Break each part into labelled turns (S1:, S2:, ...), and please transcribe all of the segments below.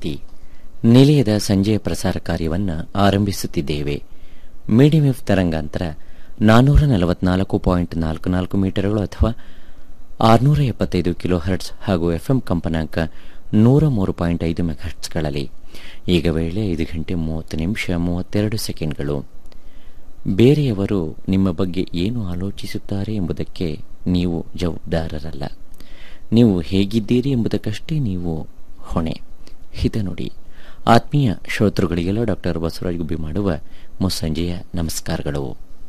S1: ಭಾರತಿ ನಿಲಯದ ಸಂಜೆಯ ಪ್ರಸಾರ ಕಾರ್ಯವನ್ನು ಆರಂಭಿಸುತ್ತಿದ್ದೇವೆ ಮೀಡಿಯಂ ಎಫ್ ತರಂಗಾಂತರ ನಾನ್ನೂರ ನಲವತ್ನಾಲ್ಕು ಪಾಯಿಂಟ್ ನಾಲ್ಕು ನಾಲ್ಕು ಮೀಟರ್ಗಳು ಅಥವಾ ಆರುನೂರ ಎಪ್ಪತ್ತೈದು ಕಿಲೋ ಹರ್ಟ್ಸ್ ಹಾಗೂ ಎಫ್ಎಂ ಕಂಪನಾಂಕ ನೂರ ಮೂರು ಪಾಯಿಂಟ್ ಐದು ಮೆಗಾಹರ್ಟ್ಸ್ಗಳಲ್ಲಿ ಈಗ ವೇಳೆ ಐದು ಗಂಟೆ ಮೂವತ್ತು ನಿಮಿಷ ಮೂವತ್ತೆರಡು ಸೆಕೆಂಡ್ಗಳು ಬೇರೆಯವರು ನಿಮ್ಮ ಬಗ್ಗೆ ಏನು ಆಲೋಚಿಸುತ್ತಾರೆ ಎಂಬುದಕ್ಕೆ ನೀವು ಜವಾಬ್ದಾರರಲ್ಲ ನೀವು ಹೇಗಿದ್ದೀರಿ ಎಂಬುದಕ್ಕಷ್ಟೇ ನೀವು ಹೊಣೆ ಹಿತ ನುಡಿ ಆತ್ಮೀಯ ಶ್ರೋತೃಗಳಿಗೆಲ್ಲ ಡಾಕ್ಟರ್ ಬಸವರಾಜ್ ಗುಬ್ಬಿ ಮಾಡುವ ಮುಸ್ಸಂಜೆಯ ನಮಸ್ಕಾರಗಳು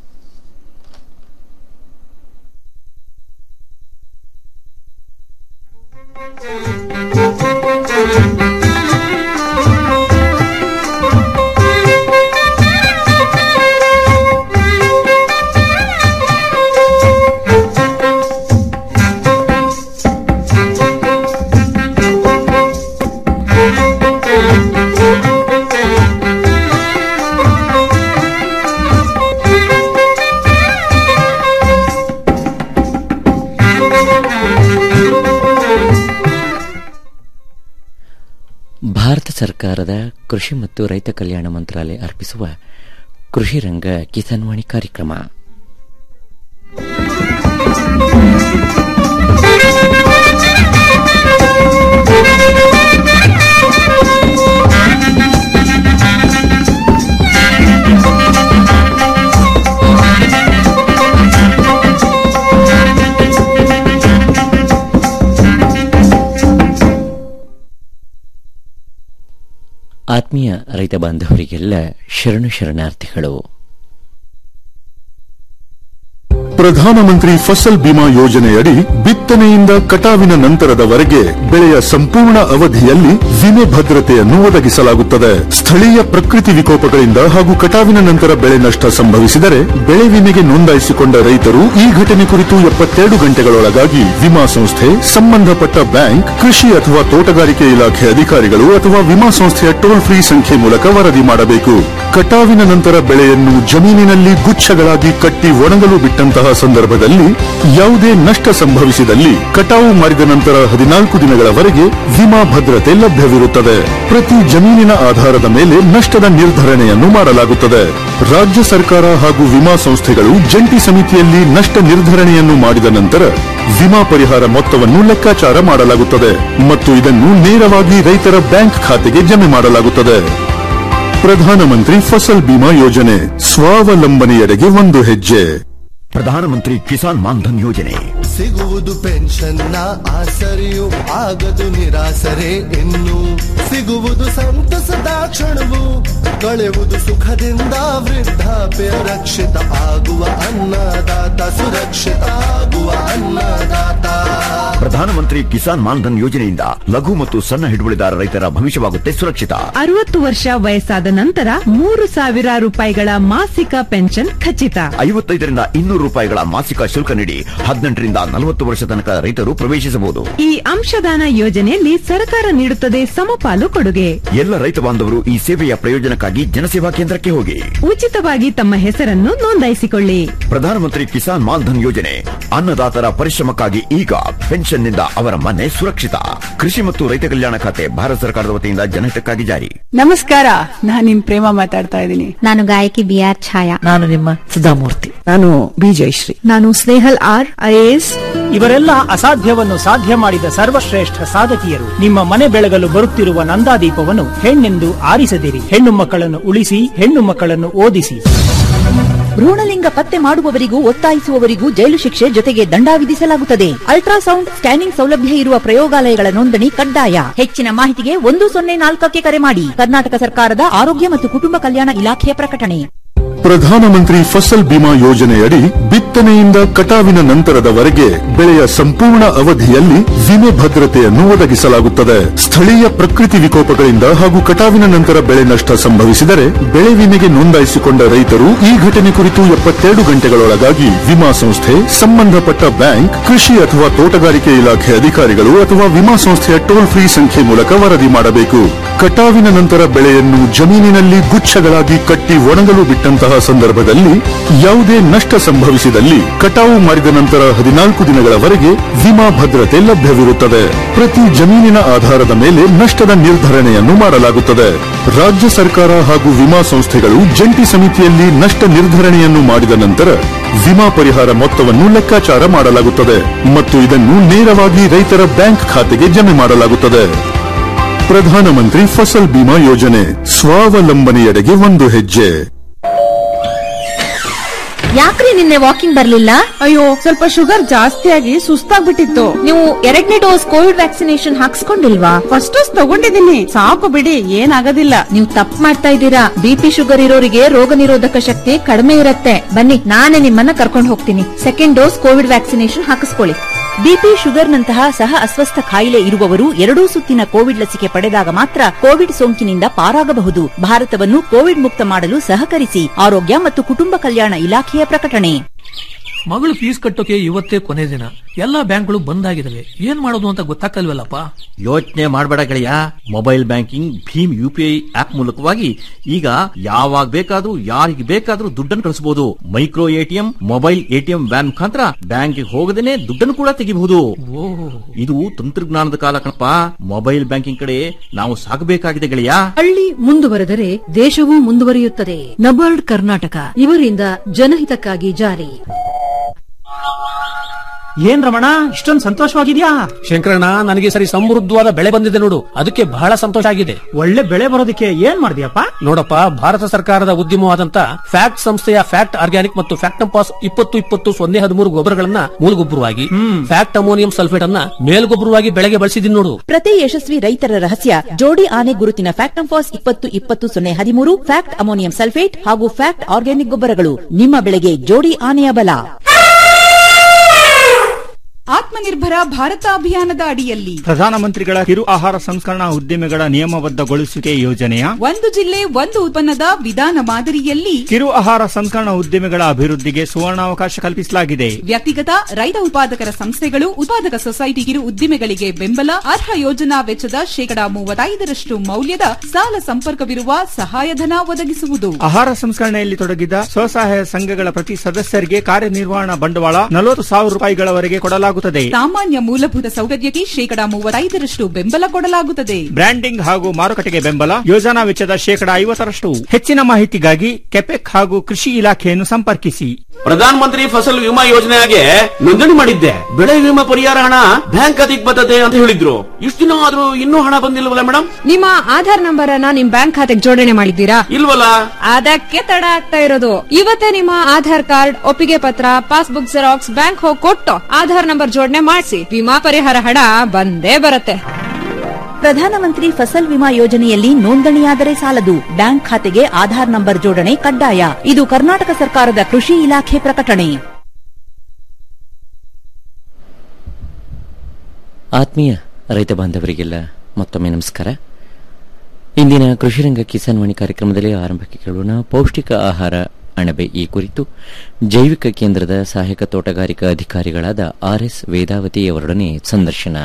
S1: ಭಾರತ ಸರ್ಕಾರದ ಕೃಷಿ ಮತ್ತು ರೈತ ಕಲ್ಯಾಣ ಮಂತ್ರಾಲಯ ಅರ್ಪಿಸುವ ಕೃಷಿ ರಂಗ ಕಿಸಾನ್ ವಾಣಿ ಕಾರ್ಯಕ್ರಮ ಆತ್ಮೀಯ ರೈತ ಬಾಂಧವರಿಗೆಲ್ಲ ಶರಣು ಶರಣಾರ್ಥಿಗಳು
S2: ಪ್ರಧಾನಮಂತ್ರಿ ಫಸಲ್ ಬಿಮಾ ಯೋಜನೆಯಡಿ ಬಿತ್ತನೆಯಿಂದ ಕಟಾವಿನ ನಂತರದವರೆಗೆ ಬೆಳೆಯ ಸಂಪೂರ್ಣ ಅವಧಿಯಲ್ಲಿ ವಿಮೆ ಭದ್ರತೆಯನ್ನು ಒದಗಿಸಲಾಗುತ್ತದೆ ಸ್ಥಳೀಯ ಪ್ರಕೃತಿ ವಿಕೋಪಗಳಿಂದ ಹಾಗೂ ಕಟಾವಿನ ನಂತರ ಬೆಳೆ ನಷ್ಟ ಸಂಭವಿಸಿದರೆ ಬೆಳೆ ವಿಮೆಗೆ ನೋಂದಾಯಿಸಿಕೊಂಡ ರೈತರು ಈ ಘಟನೆ ಕುರಿತು ಎಪ್ಪತ್ತೆರಡು ಗಂಟೆಗಳೊಳಗಾಗಿ ವಿಮಾ ಸಂಸ್ಥೆ ಸಂಬಂಧಪಟ್ಟ ಬ್ಯಾಂಕ್ ಕೃಷಿ ಅಥವಾ ತೋಟಗಾರಿಕೆ ಇಲಾಖೆ ಅಧಿಕಾರಿಗಳು ಅಥವಾ ವಿಮಾ ಸಂಸ್ಥೆಯ ಟೋಲ್ ಫ್ರೀ ಸಂಖ್ಯೆ ಮೂಲಕ ವರದಿ ಮಾಡಬೇಕು ಕಟಾವಿನ ನಂತರ ಬೆಳೆಯನ್ನು ಜಮೀನಿನಲ್ಲಿ ಗುಚ್ಛಗಳಾಗಿ ಕಟ್ಟಿ ಒಣಗಲು ಬಿಟ್ಟಂತಹ ಸಂದರ್ಭದಲ್ಲಿ ಯಾವುದೇ ನಷ್ಟ ಸಂಭವಿಸಿದಲ್ಲಿ ಕಟಾವು ಮಾಡಿದ ನಂತರ ಹದಿನಾಲ್ಕು ದಿನಗಳವರೆಗೆ ವಿಮಾ ಭದ್ರತೆ ಲಭ್ಯವಿರುತ್ತದೆ ಪ್ರತಿ ಜಮೀನಿನ ಆಧಾರದ ಮೇಲೆ ನಷ್ಟದ ನಿರ್ಧರಣೆಯನ್ನು ಮಾಡಲಾಗುತ್ತದೆ ರಾಜ್ಯ ಸರ್ಕಾರ ಹಾಗೂ ವಿಮಾ ಸಂಸ್ಥೆಗಳು ಜಂಟಿ ಸಮಿತಿಯಲ್ಲಿ ನಷ್ಟ ನಿರ್ಧರಣೆಯನ್ನು ಮಾಡಿದ ನಂತರ ವಿಮಾ ಪರಿಹಾರ ಮೊತ್ತವನ್ನು ಲೆಕ್ಕಾಚಾರ ಮಾಡಲಾಗುತ್ತದೆ ಮತ್ತು ಇದನ್ನು ನೇರವಾಗಿ ರೈತರ ಬ್ಯಾಂಕ್ ಖಾತೆಗೆ ಜಮೆ ಮಾಡಲಾಗುತ್ತದೆ ಪ್ರಧಾನಮಂತ್ರಿ ಫಸಲ್ ಬಿಮಾ ಯೋಜನೆ ಸ್ವಾವಲಂಬನೆಯೆಡೆಗೆ ಒಂದು ಹೆಜ್ಜೆ
S3: ಪ್ರಧಾನಮಂತ್ರಿ ಕಿಸಾನ್ ಮಾನ್ಧನ್ ಯೋಜನೆ
S4: ಸಿಗುವುದು ಪೆನ್ಷನ್ನ ಆಸರೆಯು ಆಗದು ನಿರಾಸರೆ ಇನ್ನು ಸಿಗುವುದು ಸಂತಸದ ಕ್ಷಣವು ಕಳೆಯುವುದು ಸುಖದಿಂದ ವೃದ್ಧಾಪ್ಯ ರಕ್ಷಿತ ಆಗುವ ಅನ್ನದಾತ ಸುರಕ್ಷಿತ ಆಗುವ ಅನ್ನದಾತ
S3: ಪ್ರಧಾನಮಂತ್ರಿ ಕಿಸಾನ್ ಮಾನ್ಧನ್ ಯೋಜನೆಯಿಂದ ಲಘು ಮತ್ತು ಸಣ್ಣ ಹಿಡುವಳಿದಾರ ರೈತರ ಭವಿಷ್ಯವಾಗುತ್ತೆ ಸುರಕ್ಷಿತ
S5: ಅರವತ್ತು ವರ್ಷ ವಯಸ್ಸಾದ ನಂತರ ಮೂರು ಸಾವಿರ ರೂಪಾಯಿಗಳ ಮಾಸಿಕ ಪೆನ್ಷನ್ ಖಚಿತ
S3: ಐವತ್ತೈದರಿಂದ ಇನ್ನೂರು ರೂಪಾಯಿಗಳ ಮಾಸಿಕ ಶುಲ್ಕ ನೀಡಿ ಹದಿನೆಂಟರಿಂದ ನಲವತ್ತು ವರ್ಷ ತನಕ ರೈತರು ಪ್ರವೇಶಿಸಬಹುದು
S5: ಈ ಅಂಶದಾನ ಯೋಜನೆಯಲ್ಲಿ ಸರ್ಕಾರ ನೀಡುತ್ತದೆ ಸಮಪಾಲು ಕೊಡುಗೆ
S3: ಎಲ್ಲ ರೈತ ಬಾಂಧವರು ಈ ಸೇವೆಯ ಪ್ರಯೋಜನಕ್ಕಾಗಿ ಜನಸೇವಾ ಕೇಂದ್ರಕ್ಕೆ ಹೋಗಿ
S5: ಉಚಿತವಾಗಿ ತಮ್ಮ ಹೆಸರನ್ನು ನೋಂದಾಯಿಸಿಕೊಳ್ಳಿ
S3: ಪ್ರಧಾನಮಂತ್ರಿ ಕಿಸಾನ್ ಮಾನ್ಧನ್ ಯೋಜನೆ ಅನ್ನದಾತರ ಪರಿಶ್ರಮಕ್ಕಾಗಿ ಈಗ ಪೆನ್ಷನ್ನಿಂದ ಅವರ ಮನೆ ಸುರಕ್ಷಿತ ಕೃಷಿ ಮತ್ತು ರೈತ ಕಲ್ಯಾಣ ಖಾತೆ ಭಾರತ ಸರ್ಕಾರದ ವತಿಯಿಂದ ಜನಹಿತಕ್ಕಾಗಿ ಜಾರಿ
S6: ನಮಸ್ಕಾರ ನಾನ್ ನಿಮ್ ಪ್ರೇಮ ಮಾತಾಡ್ತಾ ಇದ್ದೀನಿ
S7: ನಾನು ಗಾಯಕಿ ಬಿ ಆರ್ ಛಾಯಾ
S8: ನಾನು ನಿಮ್ಮ ಸುಧಾಮೂರ್ತಿ
S6: ನಾನು ಬಿ ಜಯಶ್ರೀ
S7: ನಾನು ಸ್ನೇಹಲ್ ಆರ್ ಐಎಎಸ್
S9: ಇವರೆಲ್ಲ ಅಸಾಧ್ಯವನ್ನು ಸಾಧ್ಯ ಮಾಡಿದ ಸರ್ವಶ್ರೇಷ್ಠ ಸಾಧಕಿಯರು ನಿಮ್ಮ ಮನೆ ಬೆಳಗಲು ಬರುತ್ತಿರುವ ನಂದಾದೀಪವನ್ನು ಹೆಣ್ಣೆಂದು ಆರಿಸದಿರಿ ಹೆಣ್ಣು ಮಕ್ಕಳನ್ನು ಉಳಿಸಿ ಹೆಣ್ಣು ಮಕ್ಕಳನ್ನು ಓದಿಸಿ
S8: ಭ್ರೂಣಲಿಂಗ ಪತ್ತೆ ಮಾಡುವವರಿಗೂ ಒತ್ತಾಯಿಸುವವರಿಗೂ ಜೈಲು ಶಿಕ್ಷೆ ಜೊತೆಗೆ ದಂಡ ವಿಧಿಸಲಾಗುತ್ತದೆ ಅಲ್ಟ್ರಾಸೌಂಡ್ ಸ್ಕ್ಯಾನಿಂಗ್ ಸೌಲಭ್ಯ ಇರುವ ಪ್ರಯೋಗಾಲಯಗಳ ನೋಂದಣಿ ಕಡ್ಡಾಯ ಹೆಚ್ಚಿನ ಮಾಹಿತಿಗೆ ಒಂದು ಸೊನ್ನೆ ನಾಲ್ಕಕ್ಕೆ ಕರೆ ಮಾಡಿ ಕರ್ನಾಟಕ ಸರ್ಕಾರದ ಆರೋಗ್ಯ ಮತ್ತು ಕುಟುಂಬ ಕಲ್ಯಾಣ ಇಲಾಖೆಯ ಪ್ರಕಟಣೆ
S2: ಪ್ರಧಾನಮಂತ್ರಿ ಫಸಲ್ ಬಿಮಾ ಯೋಜನೆಯಡಿ ಬಿತ್ತನೆಯಿಂದ ಕಟಾವಿನ ನಂತರದವರೆಗೆ ಬೆಳೆಯ ಸಂಪೂರ್ಣ ಅವಧಿಯಲ್ಲಿ ವಿಮೆ ಭದ್ರತೆಯನ್ನು ಒದಗಿಸಲಾಗುತ್ತದೆ ಸ್ಥಳೀಯ ಪ್ರಕೃತಿ ವಿಕೋಪಗಳಿಂದ ಹಾಗೂ ಕಟಾವಿನ ನಂತರ ಬೆಳೆ ನಷ್ಟ ಸಂಭವಿಸಿದರೆ ಬೆಳೆ ವಿಮೆಗೆ ನೋಂದಾಯಿಸಿಕೊಂಡ ರೈತರು ಈ ಘಟನೆ ಕುರಿತು ಎಪ್ಪತ್ತೆರಡು ಗಂಟೆಗಳೊಳಗಾಗಿ ವಿಮಾ ಸಂಸ್ಥೆ ಸಂಬಂಧಪಟ್ಟ ಬ್ಯಾಂಕ್ ಕೃಷಿ ಅಥವಾ ತೋಟಗಾರಿಕೆ ಇಲಾಖೆ ಅಧಿಕಾರಿಗಳು ಅಥವಾ ವಿಮಾ ಸಂಸ್ಥೆಯ ಟೋಲ್ ಫ್ರೀ ಸಂಖ್ಯೆ ಮೂಲಕ ವರದಿ ಮಾಡಬೇಕು ಕಟಾವಿನ ನಂತರ ಬೆಳೆಯನ್ನು ಜಮೀನಿನಲ್ಲಿ ಗುಚ್ಛಗಳಾಗಿ ಕಟ್ಟಿ ಒಣಗಲು ಬಿಟ್ಟಂತಹ ಇರುವಂತಹ ಸಂದರ್ಭದಲ್ಲಿ ಯಾವುದೇ ನಷ್ಟ ಸಂಭವಿಸಿದಲ್ಲಿ ಕಟಾವು ಮಾಡಿದ ನಂತರ ಹದಿನಾಲ್ಕು ದಿನಗಳವರೆಗೆ ವಿಮಾ ಭದ್ರತೆ ಲಭ್ಯವಿರುತ್ತದೆ ಪ್ರತಿ ಜಮೀನಿನ ಆಧಾರದ ಮೇಲೆ ನಷ್ಟದ ನಿರ್ಧರಣೆಯನ್ನು ಮಾಡಲಾಗುತ್ತದೆ ರಾಜ್ಯ ಸರ್ಕಾರ ಹಾಗೂ ವಿಮಾ ಸಂಸ್ಥೆಗಳು ಜಂಟಿ ಸಮಿತಿಯಲ್ಲಿ ನಷ್ಟ ನಿರ್ಧರಣೆಯನ್ನು ಮಾಡಿದ ನಂತರ ವಿಮಾ ಪರಿಹಾರ ಮೊತ್ತವನ್ನು ಲೆಕ್ಕಾಚಾರ ಮಾಡಲಾಗುತ್ತದೆ ಮತ್ತು ಇದನ್ನು ನೇರವಾಗಿ ರೈತರ ಬ್ಯಾಂಕ್ ಖಾತೆಗೆ ಜಮೆ ಮಾಡಲಾಗುತ್ತದೆ ಪ್ರಧಾನಮಂತ್ರಿ ಫಸಲ್ ಬಿಮಾ ಯೋಜನೆ ಸ್ವಾವಲಂಬನೆಯೆಡೆಗೆ ಒಂದು ಹೆಜ್ಜೆ
S8: ಯಾಕ್ರಿ ನಿನ್ನೆ ವಾಕಿಂಗ್ ಬರ್ಲಿಲ್ಲ
S5: ಅಯ್ಯೋ ಸ್ವಲ್ಪ ಶುಗರ್ ಜಾಸ್ತಿ ಆಗಿ ಸುಸ್ತಾಗ್ಬಿಟ್ಟಿತ್ತು
S8: ನೀವು ಎರಡನೇ ಡೋಸ್ ಕೋವಿಡ್ ವ್ಯಾಕ್ಸಿನೇಷನ್ ಹಾಕ್ಸ್ಕೊಂಡಿಲ್ವಾ
S5: ಫಸ್ಟ್ ಡೋಸ್ ತಗೊಂಡಿದ್ದೀನಿ ಸಾಕು ಬಿಡಿ ಏನಾಗೋದಿಲ್ಲ
S8: ನೀವು ತಪ್ಪು ಮಾಡ್ತಾ ಇದ್ದೀರಾ ಬಿಪಿ ಶುಗರ್ ಇರೋರಿಗೆ ರೋಗ ನಿರೋಧಕ ಶಕ್ತಿ ಕಡಿಮೆ ಇರುತ್ತೆ ಬನ್ನಿ ನಾನೇ ನಿಮ್ಮನ್ನ ಕರ್ಕೊಂಡು ಹೋಗ್ತೀನಿ ಸೆಕೆಂಡ್ ಡೋಸ್ ಕೋವಿಡ್ ವ್ಯಾಕ್ಸಿನೇಷನ್ ಹಾಕಿಸ್ಕೊಳ್ಳಿ ಬಿಪಿ ಶುಗರ್ನಂತಹ ಸಹ ಅಸ್ವಸ್ಥ ಕಾಯಿಲೆ ಇರುವವರು ಎರಡೂ ಸುತ್ತಿನ ಕೋವಿಡ್ ಲಸಿಕೆ ಪಡೆದಾಗ ಮಾತ್ರ ಕೋವಿಡ್ ಸೋಂಕಿನಿಂದ ಪಾರಾಗಬಹುದು ಭಾರತವನ್ನು ಕೋವಿಡ್ ಮುಕ್ತ ಮಾಡಲು ಸಹಕರಿಸಿ ಆರೋಗ್ಯ ಮತ್ತು ಕುಟುಂಬ ಕಲ್ಯಾಣ ಇಲಾಖೆಯ ಪ್ರಕಟಣೆ
S10: ಮಗಳು ಫೀಸ್ ಕಟ್ಟೋಕೆ ಇವತ್ತೇ ಕೊನೆ ದಿನ ಎಲ್ಲಾ ಬ್ಯಾಂಕ್ಗಳು ಬಂದ್ ಆಗಿದಾವೆ ಏನ್ ಮಾಡೋದು ಅಂತ ಗೊತ್ತಾಗ್ತಲ್ವಲ್ಲಪ್ಪ
S11: ಯೋಚನೆ ಮಾಡಬೇಡ ಗೆಳೆಯ ಮೊಬೈಲ್ ಬ್ಯಾಂಕಿಂಗ್ ಭೀಮ್ ಯು ಪಿ ಐ ಆಪ್ ಮೂಲಕವಾಗಿ ಈಗ ಯಾವಾಗ ಬೇಕಾದ್ರೂ ಯಾರಿಗೆ ಬೇಕಾದ್ರೂ ದುಡ್ಡನ್ನು ಕಳಿಸಬಹುದು micro ATM mobile ATM van ಮುಖಾಂತರ ಬ್ಯಾಂಕಿಗೆ ಹೋಗದೇನೆ ದುಡ್ಡನ್ನು ಕೂಡ ತೆಗಿಬಹುದು ಇದು ತಂತ್ರಜ್ಞಾನದ ಕಾಲ ಕಣಪ್ಪ ಮೊಬೈಲ್ ಬ್ಯಾಂಕಿಂಗ್ ಕಡೆ ನಾವು ಸಾಗಬೇಕಾಗಿದೆ ಗೆಳೆಯ
S12: ಹಳ್ಳಿ ಮುಂದುವರೆದರೆ ದೇಶವೂ ಮುಂದುವರಿಯುತ್ತದೆ ನಬಾರ್ಡ್ ಕರ್ನಾಟಕ ಇವರಿಂದ ಜನಹಿತಕ್ಕಾಗಿ ಜಾರಿ
S9: ಏನ್ ರಮಣ ಇಷ್ಟೊಂದು ಸಂತೋಷವಾಗಿದ್ಯಾ
S10: ಶಂಕರಣ್ಣ ನನಗೆ ಸರಿ ಸಮೃದ್ಧವಾದ ಬೆಳೆ ಬಂದಿದೆ ನೋಡು ಅದಕ್ಕೆ ಬಹಳ ಸಂತೋಷ ಆಗಿದೆ
S9: ಒಳ್ಳೆ ಬೆಳೆ ಬರೋದಕ್ಕೆ ಏನ್ ಮಾಡಿದ್ಯಪ್ಪ
S10: ನೋಡಪ್ಪ ಭಾರತ ಸರ್ಕಾರದ ಉದ್ಯಮವಾದಂತ ಫ್ಯಾಕ್ಟ್ ಸಂಸ್ಥೆಯ ಫ್ಯಾಕ್ಟ್ ಆರ್ಗ್ಯಾನಿಕ್ ಮತ್ತು ಫ್ಯಾಕ್ಟಂಪಾಸ್ ಇಪ್ಪತ್ತು ಇಪ್ಪತ್ತು ಸೊನ್ನೆ ಹದಿಮೂರು ಗೊಬ್ಬರಗಳನ್ನ ಮೂಲಗೊಬ್ಬರವಾಗಿ ಫ್ಯಾಕ್ಟ್ ಅಮೋನಿಯಂ ಸಲ್ಫೇಟ್ ಅನ್ನ ಮೇಲ್ಗೊಬ್ಬರವಾಗಿ ಬೆಳೆಗೆ ಬಳಸಿದೀನಿ ನೋಡು
S8: ಪ್ರತಿ ಯಶಸ್ವಿ ರೈತರ ರಹಸ್ಯ ಜೋಡಿ ಆನೆ ಗುರುತಿನ ಫ್ಯಾಕ್ಟಂಫಾಸ್ ಇಪ್ಪತ್ತು ಇಪ್ಪತ್ತು ಸೊನ್ನೆ ಹದಿಮೂರು ಫ್ಯಾಕ್ಟ್ ಅಮೋನಿಯಂ ಸಲ್ಫೇಟ್ ಹಾಗೂ ಫ್ಯಾಕ್ಟ್ ಆರ್ಗ್ಯಾನಿಕ್ ಗೊಬ್ಬರಗಳು ನಿಮ್ಮ ಬೆಳೆಗೆ ಜೋಡಿ ಆನೆಯ ಬಲ
S13: ಆತ್ಮನಿರ್ಭರ ಭಾರತ ಅಭಿಯಾನದ ಅಡಿಯಲ್ಲಿ
S14: ಪ್ರಧಾನಮಂತ್ರಿಗಳ ಕಿರು ಆಹಾರ ಸಂಸ್ಕರಣಾ ಉದ್ದಿಮೆಗಳ ನಿಯಮಬದ್ಧಗೊಳಿಸುವಿಕೆ ಯೋಜನೆಯ
S13: ಒಂದು ಜಿಲ್ಲೆ ಒಂದು ಉತ್ಪನ್ನದ ವಿಧಾನ ಮಾದರಿಯಲ್ಲಿ
S14: ಕಿರು ಆಹಾರ ಸಂಸ್ಕರಣಾ ಉದ್ದಿಮೆಗಳ ಅಭಿವೃದ್ಧಿಗೆ ಸುವರ್ಣಾವಕಾಶ ಕಲ್ಪಿಸಲಾಗಿದೆ
S13: ವ್ಯಕ್ತಿಗತ ರೈತ ಉತ್ಪಾದಕರ ಸಂಸ್ಥೆಗಳು ಉತ್ಪಾದಕ ಸೊಸೈಟಿ ಕಿರು ಉದ್ದಿಮೆಗಳಿಗೆ ಬೆಂಬಲ ಅರ್ಹ ಯೋಜನಾ ವೆಚ್ಚದ ಶೇಕಡಾ ಮೂವತ್ತೈದರಷ್ಟು ಮೌಲ್ಯದ ಸಾಲ ಸಂಪರ್ಕವಿರುವ ಸಹಾಯಧನ ಒದಗಿಸುವುದು
S14: ಆಹಾರ ಸಂಸ್ಕರಣೆಯಲ್ಲಿ ತೊಡಗಿದ ಸ್ವಸಹಾಯ ಸಂಘಗಳ ಪ್ರತಿ ಸದಸ್ಯರಿಗೆ ಕಾರ್ಯನಿರ್ವಹಣಾ ಬಂಡವಾಳ ನಲವತ್ತು ಸಾವಿರ ರೂಪಾಯಿಗಳವರೆಗೆ ಕೊಡಲಾಗುತ್ತದೆ
S13: ಸಾಮಾನ್ಯ ಮೂಲಭೂತ ಸೌಕರ್ಯಕ್ಕೆ ಶೇಕಡಾ ಮೂವತ್ತೈದರಷ್ಟು ಬೆಂಬಲ ಕೊಡಲಾಗುತ್ತದೆ
S14: ಬ್ರ್ಯಾಂಡಿಂಗ್ ಹಾಗೂ ಮಾರುಕಟ್ಟೆಗೆ ಬೆಂಬಲ ಯೋಜನಾ ವೆಚ್ಚದ ಶೇಕಡಾ ಐವತ್ತರಷ್ಟು ಹೆಚ್ಚಿನ ಮಾಹಿತಿಗಾಗಿ ಕೆಪೆಕ್ ಹಾಗೂ ಕೃಷಿ ಇಲಾಖೆಯನ್ನು ಸಂಪರ್ಕಿಸಿ
S15: ಪ್ರಧಾನ ಮಂತ್ರಿ ಫಸಲ್ ವಿಮಾ ಯೋಜನೆಗೆ ನೋಂದಣಿ ಮಾಡಿದ್ದೆ ಬೆಳೆ ವಿಮಾ ಪರಿಹಾರ ಹಣ ಬ್ಯಾಂಕ್ ಖಾತೆಗೆ ಬರ್ತದೆ ಅಂತ ಹೇಳಿದ್ರು ಇಷ್ಟು ದಿನ ಆದ್ರೂ ಇನ್ನೂ ಹಣ ಬಂದಿಲ್ವಲ್ಲ ಮೇಡಮ್
S16: ನಿಮ್ಮ ಆಧಾರ್ ನಂಬರ್ ಅನ್ನ ನಿಮ್ ಬ್ಯಾಂಕ್ ಖಾತೆಗೆ ಜೋಡಣೆ ಮಾಡಿದ್ದೀರಾ
S15: ಇಲ್ವಲ್ಲ
S16: ಅದಕ್ಕೆ ತಡ ಆಗ್ತಾ ಇರೋದು ಇವತ್ತೇ ನಿಮ್ಮ ಆಧಾರ್ ಕಾರ್ಡ್ ಒಪ್ಪಿಗೆ ಪತ್ರ ಪಾಸ್ಬುಕ್ ಜೆರಾಕ್ಸ್ ಬ್ಯಾಂಕ್ ಹೋಗಿ ಕೊಟ್ಟು ಆಧಾರ್ ನಂಬರ್ ಜೋಡಣೆ ಮಾಡಿಸಿ ವಿಮಾ ಪರಿಹಾರ ಹಣ ಬಂದೇ ಬರುತ್ತೆ
S8: ಪ್ರಧಾನಮಂತ್ರಿ ಫಸಲ್ ವಿಮಾ ಯೋಜನೆಯಲ್ಲಿ ನೋಂದಣಿಯಾದರೆ ಸಾಲದು ಬ್ಯಾಂಕ್ ಖಾತೆಗೆ ಆಧಾರ್ ನಂಬರ್ ಜೋಡಣೆ ಕಡ್ಡಾಯ ಇದು ಕರ್ನಾಟಕ ಸರ್ಕಾರದ ಕೃಷಿ ಇಲಾಖೆ ಪ್ರಕಟಣೆ
S1: ಆತ್ಮೀಯ ರೈತ ಬಾಂಧವರಿಗೆಲ್ಲ ಮತ್ತೊಮ್ಮೆ ನಮಸ್ಕಾರ ಇಂದಿನ ಕೃಷಿರಂಗ ಕಿಸಾನ್ ವಾಣಿ ಕಾರ್ಯಕ್ರಮದಲ್ಲಿ ಆರಂಭಕ್ಕೆ ಕೇಳೋಣ ಪೌಷ್ಟಿಕ ಆಹಾರ ಅಣಬೆ ಈ ಕುರಿತು ಜೈವಿಕ ಕೇಂದ್ರದ ಸಹಾಯಕ ತೋಟಗಾರಿಕಾ ಅಧಿಕಾರಿಗಳಾದ ಆರ್ಎಸ್ ವೇದಾವತಿ ಅವರೊಡನೆ ಸಂದರ್ಶನ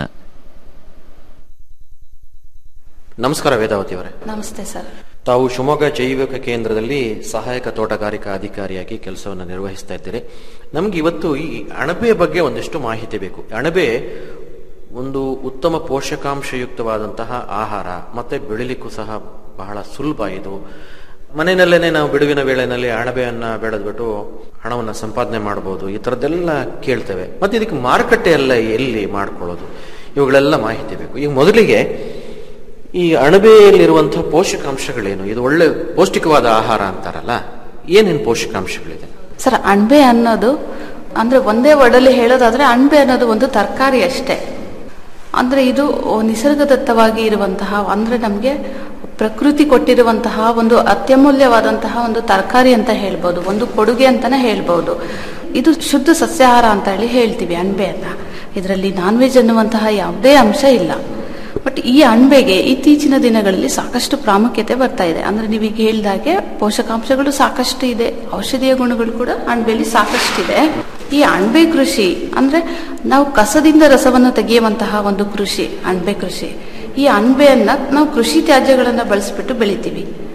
S17: ನಮಸ್ಕಾರ ವೇದಾವತಿ ಅವರೇ
S18: ನಮಸ್ತೆ ಸರ್
S17: ತಾವು ಶಿವಮೊಗ್ಗ ಜೈವಿಕ ಕೇಂದ್ರದಲ್ಲಿ ಸಹಾಯಕ ತೋಟಗಾರಿಕಾ ಅಧಿಕಾರಿಯಾಗಿ ಕೆಲಸವನ್ನು ನಿರ್ವಹಿಸ್ತಾ ಇದ್ದೀರಿ ನಮ್ಗೆ ಇವತ್ತು ಈ ಅಣಬೆ ಬಗ್ಗೆ ಒಂದಿಷ್ಟು ಮಾಹಿತಿ ಬೇಕು ಅಣಬೆ ಒಂದು ಉತ್ತಮ ಪೋಷಕಾಂಶಯುಕ್ತವಾದಂತಹ ಆಹಾರ ಮತ್ತೆ ಬೆಳಿಲಿಕ್ಕೂ ಸಹ ಬಹಳ ಸುಲಭ ಇದು ಮನೆಯಲ್ಲೇನೆ ನಾವು ಬಿಡುವಿನ ವೇಳೆಯಲ್ಲಿ ಅಣಬೆಯನ್ನ ಬೆಳೆದ್ಬಿಟ್ಟು ಹಣವನ್ನ ಸಂಪಾದನೆ ಮಾಡಬಹುದು ಈ ತರದ್ದೆಲ್ಲ ಕೇಳ್ತೇವೆ ಮತ್ತೆ ಇದಕ್ಕೆ ಮಾರುಕಟ್ಟೆ ಎಲ್ಲ ಎಲ್ಲಿ ಮಾಡ್ಕೊಳ್ಳೋದು ಇವುಗಳೆಲ್ಲ ಮಾಹಿತಿ ಬೇಕು ಈಗ ಮೊದಲಿಗೆ ಈ ಅಣಬೆಯಲ್ಲಿರುವಂತಹ ಪೋಷಕಾಂಶಗಳೇನು ಇದು ಒಳ್ಳೆ ಪೌಷ್ಟಿಕವಾದ ಆಹಾರ ಅಂತಾರಲ್ಲ ಏನೇನು ಪೋಷಕಾಂಶಗಳಿದೆ
S18: ಸರ್ ಅಣಬೆ ಅನ್ನೋದು ಅಂದ್ರೆ ಒಂದೇ ವರ್ಡಲ್ಲಿ ಹೇಳೋದಾದ್ರೆ ಅಣಬೆ ಅನ್ನೋದು ಒಂದು ತರಕಾರಿ ಅಷ್ಟೇ ಅಂದ್ರೆ ಇದು ನಿಸರ್ಗದತ್ತವಾಗಿ ಇರುವಂತಹ ಅಂದ್ರೆ ನಮಗೆ ಪ್ರಕೃತಿ ಕೊಟ್ಟಿರುವಂತಹ ಒಂದು ಅತ್ಯಮೂಲ್ಯವಾದಂತಹ ಒಂದು ತರಕಾರಿ ಅಂತ ಹೇಳ್ಬೋದು ಒಂದು ಕೊಡುಗೆ ಅಂತಾನೆ ಹೇಳ್ಬೋದು ಇದು ಶುದ್ಧ ಸಸ್ಯಾಹಾರ ಅಂತ ಹೇಳಿ ಹೇಳ್ತೀವಿ ಅಣಬೆ ಅನ್ನ ಇದರಲ್ಲಿ ನಾನ್ ವೆಜ್ ಅನ್ನುವಂತಹ ಯಾವುದೇ ಅಂಶ ಇಲ್ಲ ಬಟ್ ಈ ಅಣಬೆಗೆ ಇತ್ತೀಚಿನ ದಿನಗಳಲ್ಲಿ ಸಾಕಷ್ಟು ಪ್ರಾಮುಖ್ಯತೆ ಬರ್ತಾ ಇದೆ ಅಂದ್ರೆ ನೀವೀಗ ಹೇಳ್ದಾಗೆ ಪೋಷಕಾಂಶಗಳು ಸಾಕಷ್ಟು ಇದೆ ಔಷಧೀಯ ಗುಣಗಳು ಕೂಡ ಅಣಬೆಯಲ್ಲಿ ಸಾಕಷ್ಟಿದೆ ಈ ಅಣಬೆ ಕೃಷಿ ಅಂದ್ರೆ ನಾವು ಕಸದಿಂದ ರಸವನ್ನು ತೆಗೆಯುವಂತಹ ಒಂದು ಕೃಷಿ ಅಣಬೆ ಕೃಷಿ ಈ ಅಣಬೆಯನ್ನ ನಾವು ಕೃಷಿ ತ್ಯಾಜ್ಯಗಳನ್ನ ಬಳಸಿಬಿಟ್ಟು ಬೆಳಿತೀವಿ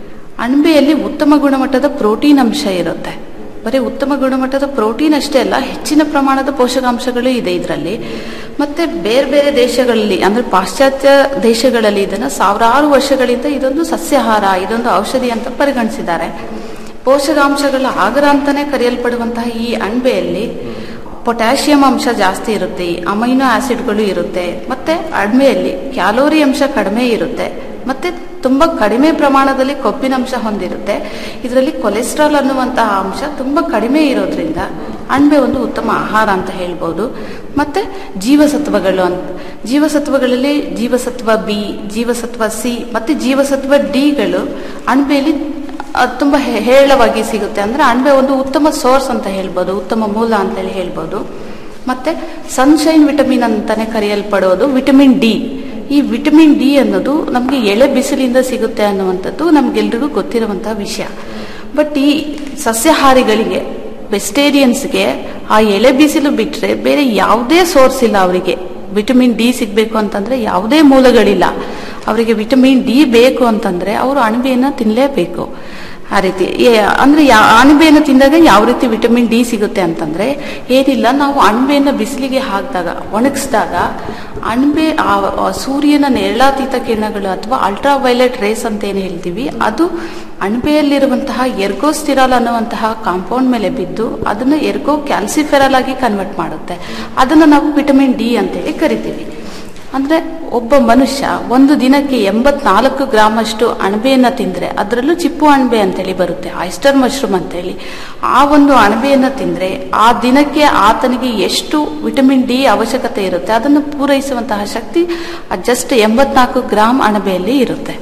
S18: ಅಣಬೆಯಲ್ಲಿ ಉತ್ತಮ ಗುಣಮಟ್ಟದ ಪ್ರೋಟೀನ್ ಅಂಶ ಇರುತ್ತೆ ಬರೀ ಉತ್ತಮ ಗುಣಮಟ್ಟದ ಪ್ರೋಟೀನ್ ಅಷ್ಟೇ ಅಲ್ಲ ಹೆಚ್ಚಿನ ಪ್ರಮಾಣದ ಪೋಷಕಾಂಶಗಳು ಇದೆ ಇದರಲ್ಲಿ ಮತ್ತೆ ಬೇರೆ ಬೇರೆ ದೇಶಗಳಲ್ಲಿ ಅಂದ್ರೆ ಪಾಶ್ಚಾತ್ಯ ದೇಶಗಳಲ್ಲಿ ಇದನ್ನ ಸಾವಿರಾರು ವರ್ಷಗಳಿಂದ ಇದೊಂದು ಸಸ್ಯಾಹಾರ ಇದೊಂದು ಔಷಧಿ ಅಂತ ಪರಿಗಣಿಸಿದ್ದಾರೆ ಪೋಷಕಾಂಶಗಳ ಆಗರ ಅಂತಾನೆ ಕರೆಯಲ್ಪಡುವಂತಹ ಈ ಅಣಬೆಯಲ್ಲಿ ಪೊಟ್ಯಾಷಿಯಂ ಅಂಶ ಜಾಸ್ತಿ ಇರುತ್ತೆ ಅಮೈನೋ ಆಸಿಡ್ಗಳು ಇರುತ್ತೆ ಮತ್ತೆ ಅಣಬೆಯಲ್ಲಿ ಕ್ಯಾಲೋರಿ ಅಂಶ ಕಡಿಮೆ ಇರುತ್ತೆ ಮತ್ತೆ ತುಂಬಾ ಕಡಿಮೆ ಪ್ರಮಾಣದಲ್ಲಿ ಕೊಬ್ಬಿನ ಅಂಶ ಹೊಂದಿರುತ್ತೆ ಇದರಲ್ಲಿ ಕೊಲೆಸ್ಟ್ರಾಲ್ ಅನ್ನುವಂತಹ ಅಂಶ ತುಂಬಾ ಕಡಿಮೆ ಇರೋದ್ರಿಂದ ಅಣಬೆ ಒಂದು ಉತ್ತಮ ಆಹಾರ ಅಂತ ಹೇಳ್ಬೋದು ಮತ್ತೆ ಜೀವಸತ್ವಗಳು ಅಂತ ಜೀವಸತ್ವಗಳಲ್ಲಿ ಜೀವಸತ್ವ ಬಿ ಜೀವಸತ್ವ ಸಿ ಮತ್ತೆ ಜೀವಸತ್ವ ಡಿಗಳು ಅಣಬೆಯಲ್ಲಿ ಅದು ತುಂಬಾ ಹೇ- ಹೇರಳವಾಗಿ ಸಿಗುತ್ತೆ ಅಂದ್ರೆ ಅಣಬೆ ಒಂದು ಉತ್ತಮ ಸೋರ್ಸ್ ಅಂತ ಹೇಳ್ಬೋದು ಉತ್ತಮ ಮೂಲ ಅಂತೇಳಿ ಹೇಳ್ಬೋದು ಮತ್ತೆ ಸನ್ಶೈನ್ ವಿಟಮಿನ್ ಅಂತಾನೆ ಕರೆಯಲ್ಪಡೋದು ವಿಟಮಿನ್ ಡಿ ಈ ವಿಟಮಿನ್ ಡಿ ಅನ್ನೋದು ನಮಗೆ ಎಳೆ ಬಿಸಿಲಿಂದ ಸಿಗುತ್ತೆ ಅನ್ನುವಂಥದ್ದು ನಮ್ಗೆಲ್ರಿಗೂ ಗೊತ್ತಿರುವಂತಹ ವಿಷಯ ಬಟ್ ಈ ಸಸ್ಯಾಹಾರಿಗಳಿಗೆ ವೆಜಿಟೇರಿಯನ್ಸ್ಗೆ ಆ ಎಳೆ ಬಿಸಿಲು ಬಿಟ್ರೆ ಬೇರೆ ಯಾವುದೇ ಸೋರ್ಸ್ ಇಲ್ಲ ಅವರಿಗೆ ವಿಟಮಿನ್ ಡಿ ಸಿಗ್ಬೇಕು ಅಂತಂದ್ರೆ ಯಾವುದೇ ಮೂಲಗಳಿಲ್ಲ ಅವರಿಗೆ ವಿಟಮಿನ್ ಡಿ ಬೇಕು ಅಂತಂದ್ರೆ ಅವರು ಅಣಬೆಯನ್ನ ತಿನ್ನಲೇಬೇಕು ಆ ರೀತಿ ಏ- ಅಂದ್ರೆ ಯಾ- ಅಣಬೆಯನ್ನು ತಿಂದಾಗ ಯಾವ ರೀತಿ ವಿಟಮಿನ್ ಡಿ ಸಿಗುತ್ತೆ ಅಂತಂದ್ರೆ ಏನಿಲ್ಲ ನಾವು ಅಣಬೆಯನ್ನ ಬಿಸಿಲಿಗೆ ಹಾಕಿದಾಗ ಒಣಗಿಸಿದಾಗ ಅಣಬೆ ಆ ಆ ಸೂರ್ಯನ ನೇರಳಾತೀತ ಕಿರಣಗಳು ಅಥವಾ ಅಲ್ಟ್ರಾ ವೈಲೆಟ್ ರೇಸ್ ಅಂತ ಏನು ಹೇಳ್ತೀವಿ ಅದು ಅಣಬೆಯಲ್ಲಿರುವಂತಹ ಎರ್ಗೋಸ್ಟಿರಾಲ್ ಅನ್ನುವಂತಹ ಕಾಂಪೌಂಡ್ ಮೇಲೆ ಬಿದ್ದು ಅದನ್ನು ಎರ್ಗೋ ಕ್ಯಾಲ್ಸಿಫೆರಲ್ ಆಗಿ ಕನ್ವರ್ಟ್ ಮಾಡುತ್ತೆ ಅದನ್ನು ನಾವು ವಿಟಮಿನ್ ಡಿ ಅಂತೇಳಿ ಕರಿತೀವಿ ಅಂದ್ರೆ ಒಬ್ಬ ಮನುಷ್ಯ ಒಂದು ದಿನಕ್ಕೆ ಎಂಬತ್ನಾಲ್ಕು ಗ್ರಾಮ್ ಅಷ್ಟು ಅಣಬೆಯನ್ನ ತಿಂದ್ರೆ ಅದರಲ್ಲೂ ಚಿಪ್ಪು ಅಣಬೆ ಅಂತೇಳಿ ಬರುತ್ತೆ ಆಯಿಸ್ಟರ್ ಮಶ್ರೂಮ್ ಅಂತೇಳಿ ಆ ಒಂದು ಅಣಬೆಯನ್ನ ತಿಂದ್ರೆ ಆ ದಿನಕ್ಕೆ ಆತನಿಗೆ ಎಷ್ಟು ವಿಟಮಿನ್ ಡಿ ಅವಶ್ಯಕತೆ ಇರುತ್ತೆ ಅದನ್ನು ಪೂರೈಸುವಂತಹ ಶಕ್ತಿ ಜಸ್ಟ್ ಎಂಬತ್ನಾಲ್ಕು ಗ್ರಾಮ್ ಅಣಬೆಯಲ್ಲಿ ಇರುತ್ತೆ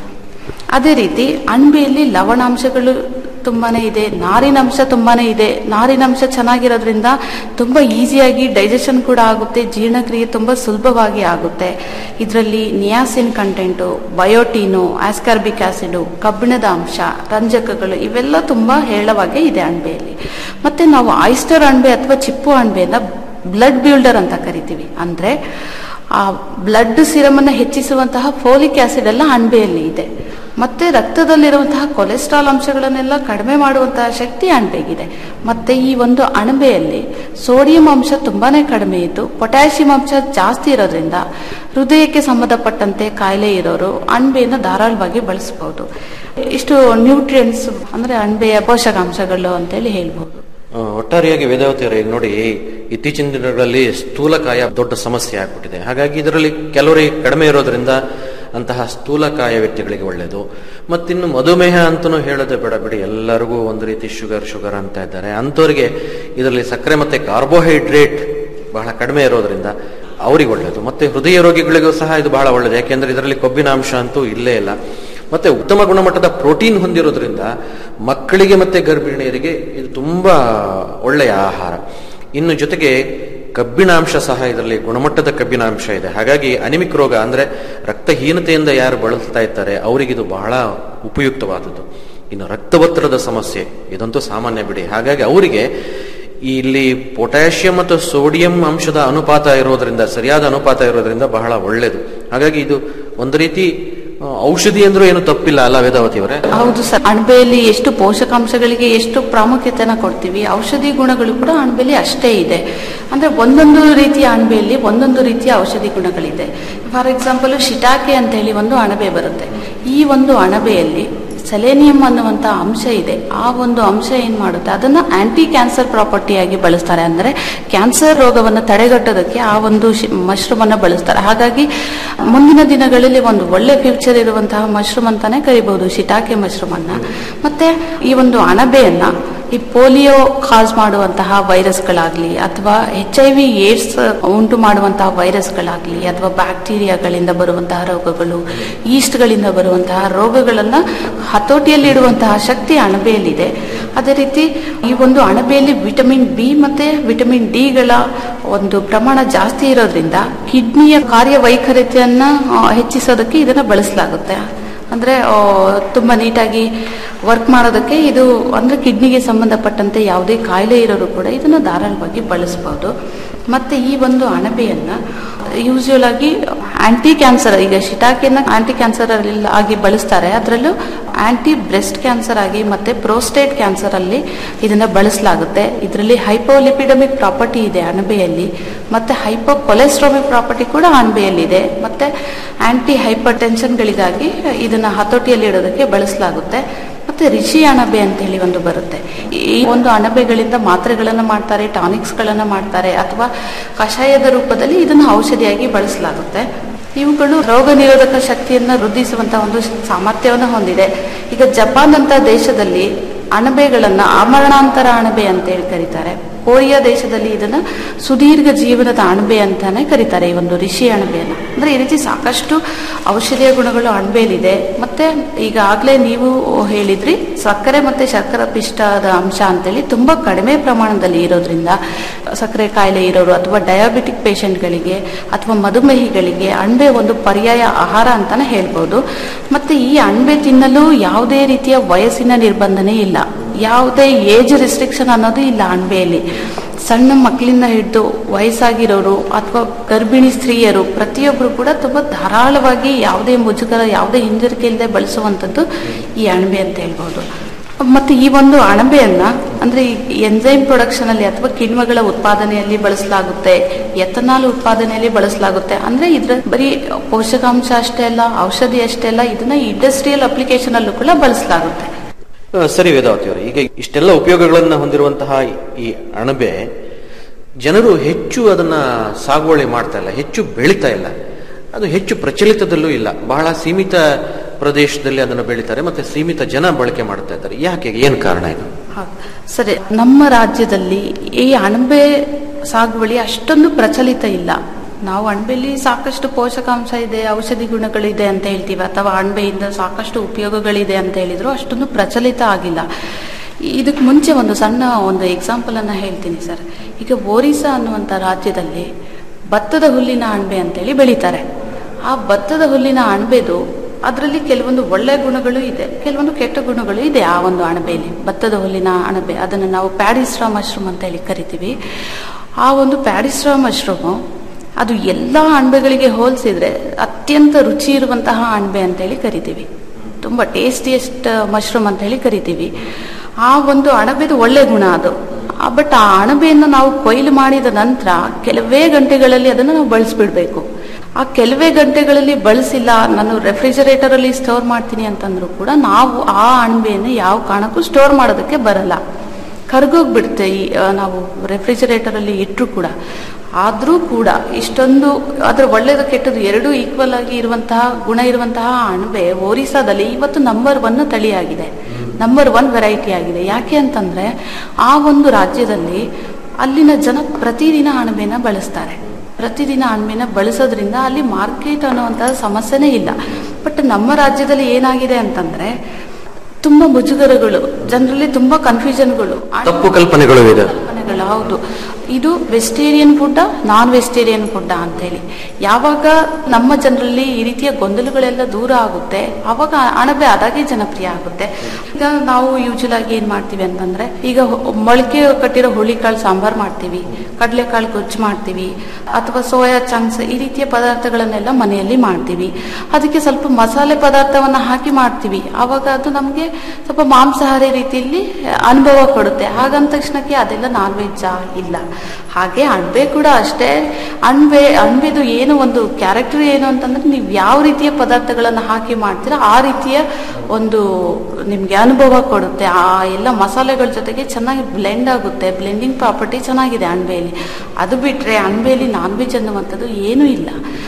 S18: ಅದೇ ರೀತಿ ಅಣಬೆಯಲ್ಲಿ ಲವಣಾಂಶಗಳು ತುಂಬಾನೇ ಇದೆ ನಾರಿನಂಶ ತುಂಬಾನೇ ಇದೆ ನಾರಿನಂಶ ಚೆನ್ನಾಗಿರೋದ್ರಿಂದ ತುಂಬಾ ಈಸಿಯಾಗಿ ಡೈಜೆಷನ್ ಕೂಡ ಆಗುತ್ತೆ ಜೀರ್ಣಕ್ರಿಯೆ ತುಂಬಾ ಸುಲಭವಾಗಿ ಆಗುತ್ತೆ ಇದರಲ್ಲಿ niacin content biotin ascorbic acid ಕಬ್ಬಿಣದ ಅಂಶ ರಂಜಕಗಳು ಇವೆಲ್ಲ ತುಂಬಾ ಹೇರಳವಾಗಿ ಇದೆ ಅಣಬೆಯಲ್ಲಿ ಮತ್ತೆ ನಾವು ಆಯಿಸ್ಟರ್ ಅಣಬೆ ಅಥವಾ ಚಿಪ್ಪು ಅಣಬೆಯನ್ನ ಬ್ಲಡ್ ಬಿಲ್ಡರ್ ಅಂತ ಕರಿತೀವಿ ಅಂದ್ರೆ ಆ ಬ್ಲಡ್ ಸಿರಮನ್ನ ಹೆಚ್ಚಿಸುವಂತಹ ಫೋಲಿಕ್ ಆಸಿಡ್ ಎಲ್ಲ ಅಣಬೆಯಲ್ಲಿ ಇದೆ ಮತ್ತೆ ರಕ್ತದಲ್ಲಿರುವಂತಹ ಕೊಲೆಸ್ಟ್ರಾಲ್ ಅಂಶಗಳನ್ನೆಲ್ಲ ಕಡಿಮೆ ಮಾಡುವಂತಹ ಶಕ್ತಿ ಅಣಬೆಗಿದೆ ಮತ್ತೆ ಈ ಒಂದು ಅಣಬೆಯಲ್ಲಿ ಸೋಡಿಯಂ ಅಂಶ ತುಂಬಾನೇ ಕಡಿಮೆ ಇದ್ದು ಪೊಟ್ಯಾಷಿಯಂ ಅಂಶ ಜಾಸ್ತಿ ಇರೋದ್ರಿಂದ ಹೃದಯಕ್ಕೆ ಸಂಬಂಧಪಟ್ಟಂತೆ ಕಾಯಿಲೆ ಇರೋರು ಅಣಬೆಯನ್ನು ಧಾರಾಳವಾಗಿ ಬಳಸಬಹುದು ಇಷ್ಟು ನ್ಯೂಟ್ರಿಯೆಂಟ್ಸ್ ಅಂದ್ರೆ ಅಣಬೆಯ ಪೋಷಕಾಂಶಗಳು ಅಂತೇಳಿ ಹೇಳ್ಬಹುದು
S17: ಆ, ಒಟ್ಟಾರೆಯಾಗಿ ವೇದಾವತಿಯರ ಈಗ ನೋಡಿ ಇತ್ತೀಚಿನ ದಿನಗಳಲ್ಲಿ ಸ್ಥೂಲಕಾಯ ದೊಡ್ಡ ಸಮಸ್ಯೆ ಆಗ್ಬಿಟ್ಟಿದೆ ಹಾಗಾಗಿ ಇದರಲ್ಲಿ ಕ್ಯಾಲೋರಿ ಕಡಿಮೆ ಇರೋದ್ರಿಂದ ಅಂತಹ ಸ್ಥೂಲಕಾಯ ವ್ಯಕ್ತಿಗಳಿಗೆ ಒಳ್ಳೆಯದು ಮತ್ತಿನ್ನು ಮಧುಮೇಹ ಅಂತನೂ ಹೇಳೋದೇ ಬೇಡ ಬಿಡಿ ಎಲ್ಲರಿಗೂ ಒಂದು ರೀತಿ ಶುಗರ್ ಶುಗರ್ ಅಂತ ಇದ್ದಾರೆ ಅಂಥವ್ರಿಗೆ ಇದರಲ್ಲಿ ಸಕ್ಕರೆ ಮತ್ತೆ ಕಾರ್ಬೋಹೈಡ್ರೇಟ್ ಬಹಳ ಕಡಿಮೆ ಇರೋದ್ರಿಂದ ಅವರಿಗೆ ಒಳ್ಳೆಯದು ಮತ್ತೆ ಹೃದಯ ರೋಗಿಗಳಿಗೂ ಸಹ ಇದು ಬಹಳ ಒಳ್ಳೆಯದು ಯಾಕೆಂದ್ರೆ ಇದರಲ್ಲಿ ಕೊಬ್ಬಿನ ಅಂಶ ಅಂತೂ ಇಲ್ಲೇ ಇಲ್ಲ ಮತ್ತೆ ಉತ್ತಮ ಗುಣಮಟ್ಟದ ಪ್ರೋಟೀನ್ ಹೊಂದಿರೋದ್ರಿಂದ ಮಕ್ಕಳಿಗೆ ಮತ್ತೆ ಗರ್ಭಿಣಿಯರಿಗೆ ಇದು ತುಂಬಾ ಒಳ್ಳೆಯ ಆಹಾರ ಇನ್ನು ಜೊತೆಗೆ ಕಬ್ಬಿಣಾಂಶ ಸಹ ಇದರಲ್ಲಿ ಗುಣಮಟ್ಟದ ಕಬ್ಬಿನಾಂಶ ಇದೆ ಹಾಗಾಗಿ ಅನಿಮಿಕ್ ರೋಗ ಅಂದ್ರೆ ರಕ್ತಹೀನತೆಯಿಂದ ಯಾರು ಬಳಲ್ತಾ ಇರ್ತಾರೆ ಅವರಿಗೆ ಇದು ಬಹಳ ಉಪಯುಕ್ತವಾದದ್ದು ಇನ್ನು ರಕ್ತವತ್ತರದ ಸಮಸ್ಯೆ ಇದಂತೂ ಸಾಮಾನ್ಯ ಬಿಡಿ ಹಾಗಾಗಿ ಅವರಿಗೆ ಇಲ್ಲಿ ಪೊಟ್ಯಾಷಿಯಂ ಮತ್ತು ಸೋಡಿಯಂ ಅಂಶದ ಅನುಪಾತ ಇರೋದ್ರಿಂದ ಸರಿಯಾದ ಅನುಪಾತ ಇರೋದ್ರಿಂದ ಬಹಳ ಒಳ್ಳೆಯದು ಹಾಗಾಗಿ ಇದು ಒಂದು ರೀತಿ ಆ, ಔಷಧಿ ಅಂದ್ರೂ ಏನು ತಪ್ಪಿಲ್ಲ ಅಲ್ಲ ವೇದಾವತಿ ಅವರೇ
S18: ಹೌದು ಸರ್ ಅಣಬೆಯಲ್ಲಿ ಎಷ್ಟು ಪೋಷಕಾಂಶಗಳಿಗೆ ಎಷ್ಟು ಪ್ರಾಮುಖ್ಯತೆನ ಕೊಡ್ತೀವಿ ಔಷಧಿ ಗುಣಗಳು ಕೂಡ ಅಣಬೆಯಲ್ಲಿ ಅಷ್ಟೇ ಇದೆ ಅಂದ್ರೆ ಒಂದೊಂದು ರೀತಿಯ ಅಣಬೆಯಲ್ಲಿ ಒಂದೊಂದು ರೀತಿಯ ಔಷಧಿ ಗುಣಗಳಿದೆ ಫಾರ್ ಎಕ್ಸಾಂಪಲ್ ಶಿಟಾಕೆ ಅಂತ ಹೇಳಿ ಒಂದು ಅಣಬೆ ಬರುತ್ತೆ ಈ ಒಂದು ಅಣಬೆಯಲ್ಲಿ ಸೆಲೇನಿಯಂ ಅನ್ನುವಂತ ಅಂಶ ಇದೆ ಆ ಒಂದು ಅಂಶ ಏನ್ ಮಾಡುತ್ತೆ ಅದನ್ನ ಆಂಟಿ ಕ್ಯಾನ್ಸರ್ ಪ್ರಾಪರ್ಟಿಯಾಗಿ ಬಳಸ್ತಾರೆ ಅಂದ್ರೆ ಕ್ಯಾನ್ಸರ್ ರೋಗವನ್ನು ತಡೆಗಟ್ಟೋದಕ್ಕೆ ಆ ಒಂದು ಮಶ್ರೂಮ್ ಅನ್ನ ಬಳಸ್ತಾರೆ ಹಾಗಾಗಿ ಮುಂದಿನ ದಿನಗಳಲ್ಲಿ ಒಂದು ಒಳ್ಳೆ ಫ್ಯೂಚರ್ ಇರುವಂತಹ ಮಶ್ರೂಮ್ ಅಂತಾನೆ ಕರಿಬಹುದು ಶಿಟಾಕೆ ಮಶ್ರೂಮ್ ಅನ್ನ ಮತ್ತೆ ಈ ಒಂದು ಅಣಬೆಯನ್ನ ಈ ಪೋಲಿಯೋ ಕಾಸ್ ಮಾಡುವಂತಹ ವೈರಸ್ಗಳಾಗ್ಲಿ ಅಥವಾ ಎಚ್ ಐ ವಿ ಏಡ್ಸ್ ಉಂಟು ಮಾಡುವಂತಹ ವೈರಸ್ಗಳಾಗ್ಲಿ ಅಥವಾ ಬ್ಯಾಕ್ಟೀರಿಯಾಗಳಿಂದ ಬರುವಂತಹ ರೋಗಗಳು ಈಸ್ಟ್ಗಳಿಂದ ಬರುವಂತಹ ರೋಗಗಳನ್ನ ಹತೋಟಿಯಲ್ಲಿ ಇಡುವಂತಹ ಶಕ್ತಿ ಅಣಬೆಯಲ್ಲಿದೆ ಅದೇ ರೀತಿ ಈ ಒಂದು ಅಣಬೆಯಲ್ಲಿ ವಿಟಮಿನ್ ಬಿ ಮತ್ತೆ ವಿಟಮಿನ್ ಡಿಗಳ ಒಂದು ಪ್ರಮಾಣ ಜಾಸ್ತಿ ಇರೋದ್ರಿಂದ ಕಿಡ್ನಿಯ ಕಾರ್ಯವೈಖರಿತೆಯನ್ನ ಆ, ಹೆಚ್ಚಿಸೋದಕ್ಕೆ ಇದನ್ನ ಬಳಸಲಾಗುತ್ತೆ ಅಂದ್ರೆ ಆ, ತುಂಬಾ ನೀಟಾಗಿ ವರ್ಕ್ ಮಾಡೋದಕ್ಕೆ ಇದು ಅಂದ್ರೆ ಕಿಡ್ನಿಗೆ ಸಂಬಂಧಪಟ್ಟಂತೆ ಯಾವುದೇ ಕಾಯಿಲೆ ಇರೋರು ಕೂಡ ಇದನ್ನ ಧಾರಾಳವಾಗಿ ಬಳಸಬಹುದು ಮತ್ತೆ ಈ ಒಂದು ಅಣಬೆಯನ್ನ ಯೂಶುವಲ್ ಆಗಿ ಆಂಟಿ ಕ್ಯಾನ್ಸರ್ ಈಗ ಶಿಟಾಕಿನ ಆಂಟಿ ಕ್ಯಾನ್ಸರ್ ಆಗಿ ಬಳಸ್ತಾರೆ ಅದರಲ್ಲೂ ಆಂಟಿ ಬ್ರೆಸ್ಟ್ ಕ್ಯಾನ್ಸರ್ ಆಗಿ ಮತ್ತೆ ಪ್ರೋಸ್ಟೇಟ್ ಕ್ಯಾನ್ಸರ್ ಅಲ್ಲಿ ಇದನ್ನ ಬಳಸಲಾಗುತ್ತೆ ಇದರಲ್ಲಿ ಹೈಪೋಲಿಪಿಡಮಿಕ್ ಪ್ರಾಪರ್ಟಿ ಇದೆ ಅಣಬೆಯಲ್ಲಿ ಮತ್ತೆ ಹೈಪೋ ಕೊಲೆಸ್ಟ್ರಾಮಿಕ್ ಪ್ರಾಪರ್ಟಿ ಕೂಡ ಅಣಬೆಯಲ್ಲಿದೆ ಮತ್ತೆ ಆಂಟಿ ಹೈಪರ್ ಟೆನ್ಷನ್ಗಳಿಗಾಗಿ ಇದನ್ನ ಹತೋಟಿಯಲ್ಲಿ ಇಡೋದಕ್ಕೆ ಬಳಸಲಾಗುತ್ತೆ ಮತ್ತೆ ರಿಷಿ ಅಣಬೆ ಅಂತ ಹೇಳಿ ಒಂದು ಬರುತ್ತೆ ಈ ಒಂದು ಅಣಬೆಗಳಿಂದ ಮಾತ್ರೆಗಳನ್ನ ಮಾಡ್ತಾರೆ ಟಾನಿಕ್ಸ್ ಗಳನ್ನ ಮಾಡ್ತಾರೆ ಅಥವಾ ಕಷಾಯದ ರೂಪದಲ್ಲಿ ಇದನ್ನ ಔಷಧಿಯಾಗಿ ಬಳಸಲಾಗುತ್ತೆ ಇವುಗಳು ರೋಗ ನಿರೋಧಕ ಶಕ್ತಿಯನ್ನ ವೃದ್ಧಿಸುವಂತಹ ಒಂದು ಸಾಮರ್ಥ್ಯವನ್ನು ಹೊಂದಿದೆ ಈಗ ಜಪಾನ್ ಅಂತ ದೇಶದಲ್ಲಿ ಅಣಬೆಗಳನ್ನ ಆಮರಣಾಂತರ ಅಣಬೆ ಅಂತ ಹೇಳಿ ಕರೀತಾರೆ ಕೊರಿಯಾ ದೇಶದಲ್ಲಿ ಇದನ್ನ ಸುದೀರ್ಘ ಜೀವನದ ಅಣಬೆ ಅಂತಾನೆ ಕರೀತಾರೆ ಈ ಒಂದು ರಿಷಿ ಅಣಬೆಯನ್ನ ಅಂದ್ರೆ ಈ ರೀತಿ ಸಾಕಷ್ಟು ಔಷಧೀಯ ಗುಣಗಳು ಅಣಬೆಯಲ್ಲಿದೆ ಮತ್ತೆ ಈಗಾಗಲೇ ನೀವು ಹೇಳಿದ್ರಿ ಸಕ್ಕರೆ ಮತ್ತೆ ಶರ್ಕರ ಪಿಷ್ಟದ ಅಂಶ ಅಂತೇಳಿ ತುಂಬಾ ಕಡಿಮೆ ಪ್ರಮಾಣದಲ್ಲಿ ಇರೋದ್ರಿಂದ ಸಕ್ಕರೆ ಕಾಯಿಲೆ ಇರೋರು ಅಥವಾ ಡಯಾಬಿಟಿಕ್ ಪೇಷಂಟ್ಗಳಿಗೆ ಅಥವಾ ಮಧುಮೇಹಿಗಳಿಗೆ ಅಣಬೆ ಒಂದು ಪರ್ಯಾಯ ಆಹಾರ ಅಂತಾನೆ ಹೇಳ್ಬೋದು ಮತ್ತೆ ಈ ಅಣಬೆ ತಿನ್ನಲು ಯಾವುದೇ ರೀತಿಯ ವಯಸ್ಸಿನ ನಿರ್ಬಂಧನೆ ಇಲ್ಲ ಯಾವುದೇ ಏಜ್ ರಿಸ್ಟ್ರಿಕ್ಷನ್ ಅನ್ನೋದು ಇಲ್ಲ ಅಣಬೆಯಲ್ಲಿ ಸಣ್ಣ ಮಕ್ಕಳಿಂದ ಹಿಡಿದು ವಯಸ್ಸಾಗಿರೋರು ಅಥವಾ ಗರ್ಭಿಣಿ ಸ್ತ್ರೀಯರು ಪ್ರತಿಯೊಬ್ಬರು ಕೂಡ ತುಂಬಾ ಧಾರಾಳವಾಗಿ ಯಾವುದೇ ಮುಜುಗರ ಯಾವುದೇ ಹಿಂಜರಿಕೆ ಇಲ್ಲದೆ ಬಳಸುವಂಥದ್ದು ಈ ಅಣಬೆ ಅಂತ ಹೇಳ್ಬೋದು ಮತ್ತೆ ಈ ಒಂದು ಅಣಬೆಯನ್ನ ಅಂದ್ರೆ ಎನ್ಸೈಮ್ ಪ್ರೊಡಕ್ಷನ್ ಅಲ್ಲಿ ಅಥವಾ ಕಿಣ್ವಗಳ ಉತ್ಪಾದನೆಯಲ್ಲಿ ಬಳಸಲಾಗುತ್ತೆ ಎಥನಾಲ್ ಉತ್ಪಾದನೆಯಲ್ಲಿ ಬಳಸಲಾಗುತ್ತೆ ಅಂದ್ರೆ ಇದ್ರ ಬರೀ ಪೋಷಕಾಂಶ ಅಷ್ಟೇ ಅಲ್ಲ ಔಷಧಿ ಅಷ್ಟೇ ಅಲ್ಲ ಇದನ್ನ ಇಂಡಸ್ಟ್ರಿಯಲ್ ಅಪ್ಲಿಕೇಶನ್ ಅಲ್ಲೂ ಕೂಡ ಬಳಸಲಾಗುತ್ತೆ
S17: ಆ, ಸರಿ ವೇದಾವತಿ ಅವರು ಈಗ ಇಷ್ಟೆಲ್ಲ ಉಪಯೋಗಗಳನ್ನು ಹೊಂದಿರುವಂತಹ ಈ ಅಣಬೆ ಜನರು ಹೆಚ್ಚು ಅದನ್ನ ಸಾಗುವಳಿ ಮಾಡ್ತಾ ಇಲ್ಲ ಹೆಚ್ಚು ಬೆಳೀತಾ ಇಲ್ಲ ಅದು ಹೆಚ್ಚು ಪ್ರಚಲಿತದಲ್ಲೂ ಇಲ್ಲ ಬಹಳ ಸೀಮಿತ ಪ್ರದೇಶದಲ್ಲಿ ಅದನ್ನು ಬೆಳೀತಾರೆ ಮತ್ತೆ ಸೀಮಿತ ಜನ ಬಳಕೆ ಮಾಡ್ತಾ ಇದ್ದಾರೆ ಯಾಕೆ ಏನು ಕಾರಣ ಇದು
S18: ಹೌದು. ಸರಿ ನಮ್ಮ ರಾಜ್ಯದಲ್ಲಿ ಈ ಅಣಬೆ ಸಾಗುವಳಿ ಅಷ್ಟೊಂದು ಪ್ರಚಲಿತ ಇಲ್ಲ ನಾವು ಅಣಬೆಯಲ್ಲಿ ಸಾಕಷ್ಟು ಪೋಷಕಾಂಶ ಇದೆ ಔಷಧಿ ಗುಣಗಳಿದೆ ಅಂತ ಹೇಳ್ತೀವಿ ಅಥವಾ ಅಣಬೆಯಿಂದ ಸಾಕಷ್ಟು ಉಪಯೋಗಗಳಿದೆ ಅಂತ ಹೇಳಿದ್ರು ಅಷ್ಟೊಂದು ಪ್ರಚಲಿತ ಆಗಿಲ್ಲ ಇದಕ್ಕೆ ಮುಂಚೆ ಒಂದು ಸಣ್ಣ ಒಂದು ಎಕ್ಸಾಂಪಲ್ ಅನ್ನ ಹೇಳ್ತೀನಿ ಸರ್ ಈಗ ಒರಿಸ್ಸಾ ಅನ್ನುವಂಥ ರಾಜ್ಯದಲ್ಲಿ ಭತ್ತದ ಹುಲ್ಲಿನ ಅಣಬೆ ಅಂತೇಳಿ ಬೆಳೀತಾರೆ ಆ ಭತ್ತದ ಹುಲ್ಲಿನ ಅಣಬೆದು ಅದರಲ್ಲಿ ಕೆಲವೊಂದು ಒಳ್ಳೆ ಗುಣಗಳು ಇದೆ ಕೆಲವೊಂದು ಕೆಟ್ಟ ಗುಣಗಳು ಇದೆ ಆ ಒಂದು ಅಣಬೆಯಲ್ಲಿ ಭತ್ತದ ಹುಲ್ಲಿನ ಅಣಬೆ ಅದನ್ನು ನಾವು ಪ್ಯಾಡಿಸ್ಟ್ರಾ ಮಶ್ರೂಮ್ ಅಂತ ಹೇಳಿ ಕರಿತೀವಿ ಆ ಒಂದು ಪ್ಯಾಡಿಸ್ಟ್ರಾ ಮಶ್ರೂಮು ಅದು ಎಲ್ಲ ಅಣಬೆಗಳಿಗೆ ಹೋಲಿಸಿದ್ರೆ ಅತ್ಯಂತ ರುಚಿ ಇರುವಂತಹ ಅಣಬೆ ಅಂತೇಳಿ ಕರಿತೀವಿ ತುಂಬಾ ಟೇಸ್ಟಿಯೆಸ್ಟ್ ಮಶ್ರೂಮ್ ಅಂತ ಹೇಳಿ ಕರಿತೀವಿ ಆ ಒಂದು ಅಣಬೆದು ಒಳ್ಳೆ ಗುಣ ಅದು ಬಟ್ ಆ ಅಣಬೆಯನ್ನು ನಾವು ಕೊಯ್ಲು ಮಾಡಿದ ನಂತರ ಕೆಲವೇ ಗಂಟೆಗಳಲ್ಲಿ ಅದನ್ನು ನಾವು ಬಳಸ್ಬಿಡ್ಬೇಕು ಆ ಕೆಲವೇ ಗಂಟೆಗಳಲ್ಲಿ ಬಳಸಿಲ್ಲ ನಾನು ರೆಫ್ರಿಜರೇಟರ್ ಅಲ್ಲಿ ಸ್ಟೋರ್ ಮಾಡ್ತೀನಿ ಅಂತಂದ್ರು ಕೂಡ ನಾವು ಆ ಅಣಬೆಯನ್ನು ಯಾವ ಕಾರಣಕ್ಕೂ ಸ್ಟೋರ್ ಮಾಡೋದಕ್ಕೆ ಬರಲ್ಲ ಕರ್ಗೋಗ್ಬಿಡುತ್ತೆ ಈ ಆ, ನಾವು ರೆಫ್ರಿಜರೇಟರ್ ಅಲ್ಲಿ ಇಟ್ಟರು ಕೂಡ ಆದ್ರೂ ಕೂಡ ಇಷ್ಟೊಂದು ಅದ್ರ ಒಳ್ಳೇದು ಕೆಟ್ಟದ್ದು ಎರಡೂ ಈಕ್ವಲ್ ಆಗಿ ಇರುವಂತಹ ಗುಣ ಇರುವಂತಹ ಅಣಬೆ ಒರಿಸ್ಸಾದಲ್ಲಿ ಇವತ್ತು ನಂಬರ್ ಒನ್ ತಳಿಯಾಗಿದೆ ನಂಬರ್ ಒನ್ ವೆರೈಟಿ ಆಗಿದೆ ಯಾಕೆ ಅಂತಂದ್ರೆ ಆ ಒಂದು ರಾಜ್ಯದಲ್ಲಿ ಅಲ್ಲಿನ ಜನ ಪ್ರತಿದಿನ ಅಣಬೆನ ಬಳಸ್ತಾರೆ ಪ್ರತಿದಿನ ಅಣಬೆನ ಬಳಸೋದ್ರಿಂದ ಅಲ್ಲಿ ಮಾರ್ಕೆಟ್ ಅನ್ನುವಂತಹ ಸಮಸ್ಯೆನೇ ಇಲ್ಲ ಬಟ್ ನಮ್ಮ ರಾಜ್ಯದಲ್ಲಿ ಏನಾಗಿದೆ ಅಂತಂದ್ರೆ ತುಂಬಾ ಮುಜುಗರಗಳು ಜನರಲ್ಲಿ ತುಂಬಾ ಕನ್ಫ್ಯೂಷನ್ಗಳು
S17: ತಪ್ಪು ಕಲ್ಪನೆಗಳು ಇದೆ
S18: ಕಲ್ಪನೆಗಳು ಹೌದು ಇದು vegetarian food non vegetarian food ಅಂತೇಳಿ ಯಾವಾಗ ನಮ್ಮ ಜನರಲ್ಲಿ ಈ ರೀತಿಯ ಗೊಂದಲಗಳೆಲ್ಲ ದೂರ ಆಗುತ್ತೆ ಅವಾಗ ಅಣಬೆ ಅದಾಗೆ ಜನಪ್ರಿಯ ಆಗುತ್ತೆ ಈಗ ನಾವು ಯೂಶುವಲ್ ಆಗಿ ಏನ್ ಮಾಡ್ತೀವಿ ಅಂತಂದ್ರೆ ಈಗ ಹೊ- ಮೊಳಕೆ ಕಟ್ಟಿರೋ ಹುಳಿಕಾಳು ಸಾಂಬಾರ್ ಮಾಡ್ತೀವಿ ಕಡಲೆಕಾಳು ಗೊಜ್ಜು ಮಾಡ್ತೀವಿ ಅಥವಾ ಸೋಯಾ ಚಂಕ್ಸ್ ಈ ರೀತಿಯ ಪದಾರ್ಥಗಳನ್ನೆಲ್ಲ ಮನೆಯಲ್ಲಿ ಮಾಡ್ತೀವಿ ಅದಕ್ಕೆ ಸ್ವಲ್ಪ ಮಸಾಲೆ ಪದಾರ್ಥವನ್ನ ಹಾಕಿ ಮಾಡ್ತೀವಿ ಅವಾಗ ಅದು ನಮಗೆ ಸ್ವಲ್ಪ ಮಾಂಸಾಹಾರಿ ರೀತಿಯಲ್ಲಿ ಅನುಭವ ಕೊಡುತ್ತೆ ಹಾಗಂದ ತಕ್ಷಣಕ್ಕೆ ಅದೆಲ್ಲ ನಾನ್ ವೆಜ್ಜಾ ಇಲ್ಲ ಹಾಗೆ ಅಣಬೆ ಕೂಡ ಅಷ್ಟೇ ಅಣಬೆ ಅಣಬೆದು ಏನು ಒಂದು ಕ್ಯಾರೆಕ್ಟರ್ ಏನು ಅಂತಂದ್ರೆ ನೀವು ಯಾವ ರೀತಿಯ ಪದಾರ್ಥಗಳನ್ನ ಹಾಕಿ ಮಾಡ್ತೀರಾ ಆ ರೀತಿಯ ಒಂದು ನಿಮ್ಗೆ ಅನುಭವ ಕೊಡುತ್ತೆ ಆ ಎಲ್ಲ ಮಸಾಲೆಗಳ ಜೊತೆಗೆ ಚೆನ್ನಾಗಿ ಬ್ಲೆಂಡ್ ಆಗುತ್ತೆ ಬ್ಲೆಂಡಿಂಗ್ ಪ್ರಾಪರ್ಟಿ ಚೆನ್ನಾಗಿದೆ ಅಣಬೆಯಲ್ಲಿ ಅದು ಬಿಟ್ರೆ ಅಣಬೆಯಲ್ಲಿ ನಾನ್ ವೆಜ್ ಅನ್ನುವಂಥದ್ದು ಏನೂ ಇಲ್ಲ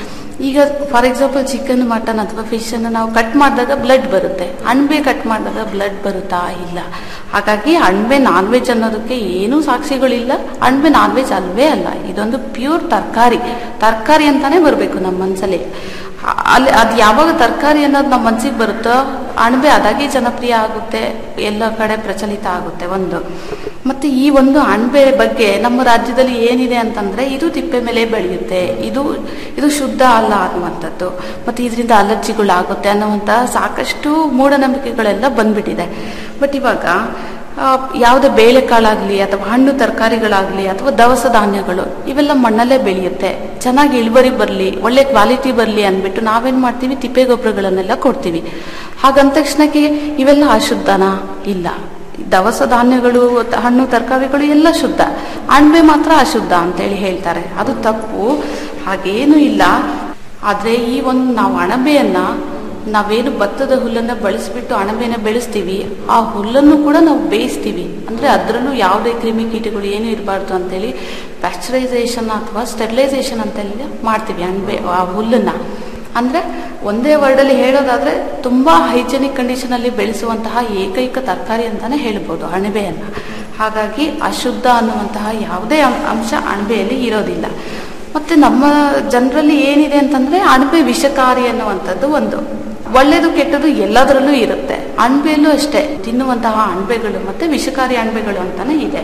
S18: ಈಗ ಫಾರ್ ಎಕ್ಸಾಂಪಲ್ ಚಿಕನ್ ಮಟನ್ ಅಥವಾ ಫಿಶ್ ಅನ್ನು ನಾವು ಕಟ್ ಮಾಡಿದಾಗ ಬ್ಲಡ್ ಬರುತ್ತೆ ಅಣಬೆ ಕಟ್ ಮಾಡಿದಾಗ ಬ್ಲಡ್ ಬರುತ್ತಾ ಇಲ್ಲ ಹಾಗಾಗಿ ಅಣಬೆ ನಾನ್ ವೆಜ್ ಅನ್ನೋದಕ್ಕೆ ಏನೂ ಸಾಕ್ಷಿಗಳಿಲ್ಲ ಅಣಬೆ ನಾನ್ ವೆಜ್ ಅಲ್ವೇ ಅಲ್ಲ ಇದೊಂದು ಪ್ಯೂರ್ ತರಕಾರಿ ತರಕಾರಿ ಅಂತಾನೆ ಬರಬೇಕು ನಮ್ಮ ಮನಸ್ಸಲ್ಲಿ ಅ- ಅಲ್ಲಿ ಅದು ಯಾವಾಗ ತರಕಾರಿ ಅನ್ನೋದು ನಮ್ಮ ಮನ್ಸಿಗೆ ಬರುತ್ತೋ ಅಣಬೆ ಅದಾಗೆ ಜನಪ್ರಿಯ ಆಗುತ್ತೆ ಎಲ್ಲ ಕಡೆ ಪ್ರಚಲಿತ ಆಗುತ್ತೆ ಒಂದು ಮತ್ತೆ ಈ ಒಂದು ಅಣಬೆ ಬಗ್ಗೆ ನಮ್ಮ ರಾಜ್ಯದಲ್ಲಿ ಏನಿದೆ ಅಂತಂದ್ರೆ ಇದು ತಿಪ್ಪೆ ಮೇಲೆ ಬೆಳೆಯುತ್ತೆ ಇದು ಇದು ಶುದ್ಧ ಅಲ್ಲ ಅನ್ನುವಂಥದ್ದು ಮತ್ತೆ ಇದರಿಂದ ಅಲರ್ಜಿಗಳಾಗುತ್ತೆ ಅನ್ನುವಂತಹ ಸಾಕಷ್ಟು ಮೂಢನಂಬಿಕೆಗಳೆಲ್ಲ ಬಂದ್ಬಿಟ್ಟಿದೆ ಬಟ್ ಇವಾಗ ಆ, ಯಾವುದೇ ಬೇಳೆಕಾಳಾಗ್ಲಿ ಅಥವಾ ಹಣ್ಣು ತರಕಾರಿಗಳಾಗ್ಲಿ ಅಥವಾ ದವಸ ಧಾನ್ಯಗಳು ಇವೆಲ್ಲ ಮಣ್ಣಲ್ಲೇ ಬೆಳೆಯುತ್ತೆ ಚೆನ್ನಾಗಿ ಇಳುವರಿ ಬರಲಿ ಒಳ್ಳೆ ಕ್ವಾಲಿಟಿ ಬರಲಿ ಅಂದ್ಬಿಟ್ಟು ನಾವೇನ್ ಮಾಡ್ತೀವಿ ತಿಪ್ಪೆ ಗೊಬ್ಬರಗಳನ್ನೆಲ್ಲ ಕೊಡ್ತೀವಿ ಹಾಗಂದ ತಕ್ಷಣಕ್ಕೆ ಇವೆಲ್ಲ ಅಶುದ್ಧನಾ ಇಲ್ಲ ದವಸ ಧಾನ್ಯಗಳು ತ- ಹಣ್ಣು ತರಕಾರಿಗಳು ಎಲ್ಲ ಶುದ್ಧ ಅಣಬೆ ಮಾತ್ರ ಅಶುದ್ಧ ಅಂತೇಳಿ ಹೇಳ್ತಾರೆ ಅದು ತಪ್ಪು ಹಾಗೇನೂ ಇಲ್ಲ ಆದ್ರೆ ಈ ಒಂದು ನಾವು ಅಣಬೆಯನ್ನ ನಾವೇನು ಭತ್ತದ ಹುಲ್ಲನ್ನ ಬಳಸಿಬಿಟ್ಟು ಅಣಬೆನ ಬೆಳೆಸ್ತೀವಿ ಆ ಹುಲ್ಲನ್ನು ಕೂಡ ನಾವು ಬೇಯಿಸ್ತೀವಿ ಅಂದ್ರೆ ಅದರಲ್ಲೂ ಯಾವುದೇ ಕ್ರಿಮಿ ಕೀಟಗಳು ಏನು ಇರಬಾರ್ದು ಅಂತೇಳಿ ಪ್ಯಾಸ್ಚರೈಸೇಷನ್ ಅಥವಾ ಸ್ಟೆರಿಲೈಸೇಷನ್ ಅಂತೆಲ್ಲ ಮಾಡ್ತೀವಿ ಅಣಬೆ ಆ ಹುಲ್ಲನ್ನ ಅಂದ್ರೆ ಒಂದೇ ವರ್ಡಲ್ಲಿ ಹೇಳೋದಾದ್ರೆ ತುಂಬಾ ಹೈಜೆನಿಕ್ ಕಂಡೀಷನ್ ಅಲ್ಲಿ ಬೆಳೆಸುವಂತಹ ಏಕೈಕ ತರಕಾರಿ ಅಂತಾನೆ ಹೇಳ್ಬೋದು ಅಣಬೆಯನ್ನ ಹಾಗಾಗಿ ಅಶುದ್ಧ ಅನ್ನುವಂತಹ ಯಾವುದೇ ಅಂ- ಅಂಶ ಅಣಬೆಯಲ್ಲಿ ಇರೋದಿಲ್ಲ ಮತ್ತೆ ನಮ್ಮ ಜನರಲ್ಲಿ ಏನಿದೆ ಅಂತಂದ್ರೆ ಅಣಬೆ ವಿಷಕಾರಿ ಅನ್ನುವಂಥದ್ದು ಒಂದು ಒಳ್ಳೇದು ಕೆಟ್ಟದು ಎಲ್ಲದರಲ್ಲೂ ಇರುತ್ತೆ ಅಣಬೆಯಲ್ಲೂ ಅಷ್ಟೇ ತಿನ್ನುವಂತಹ ಅಣಬೆಗಳು ಮತ್ತೆ ವಿಷಕಾರಿ ಅಣಬೆಗಳು ಅಂತಾನೆ ಇದೆ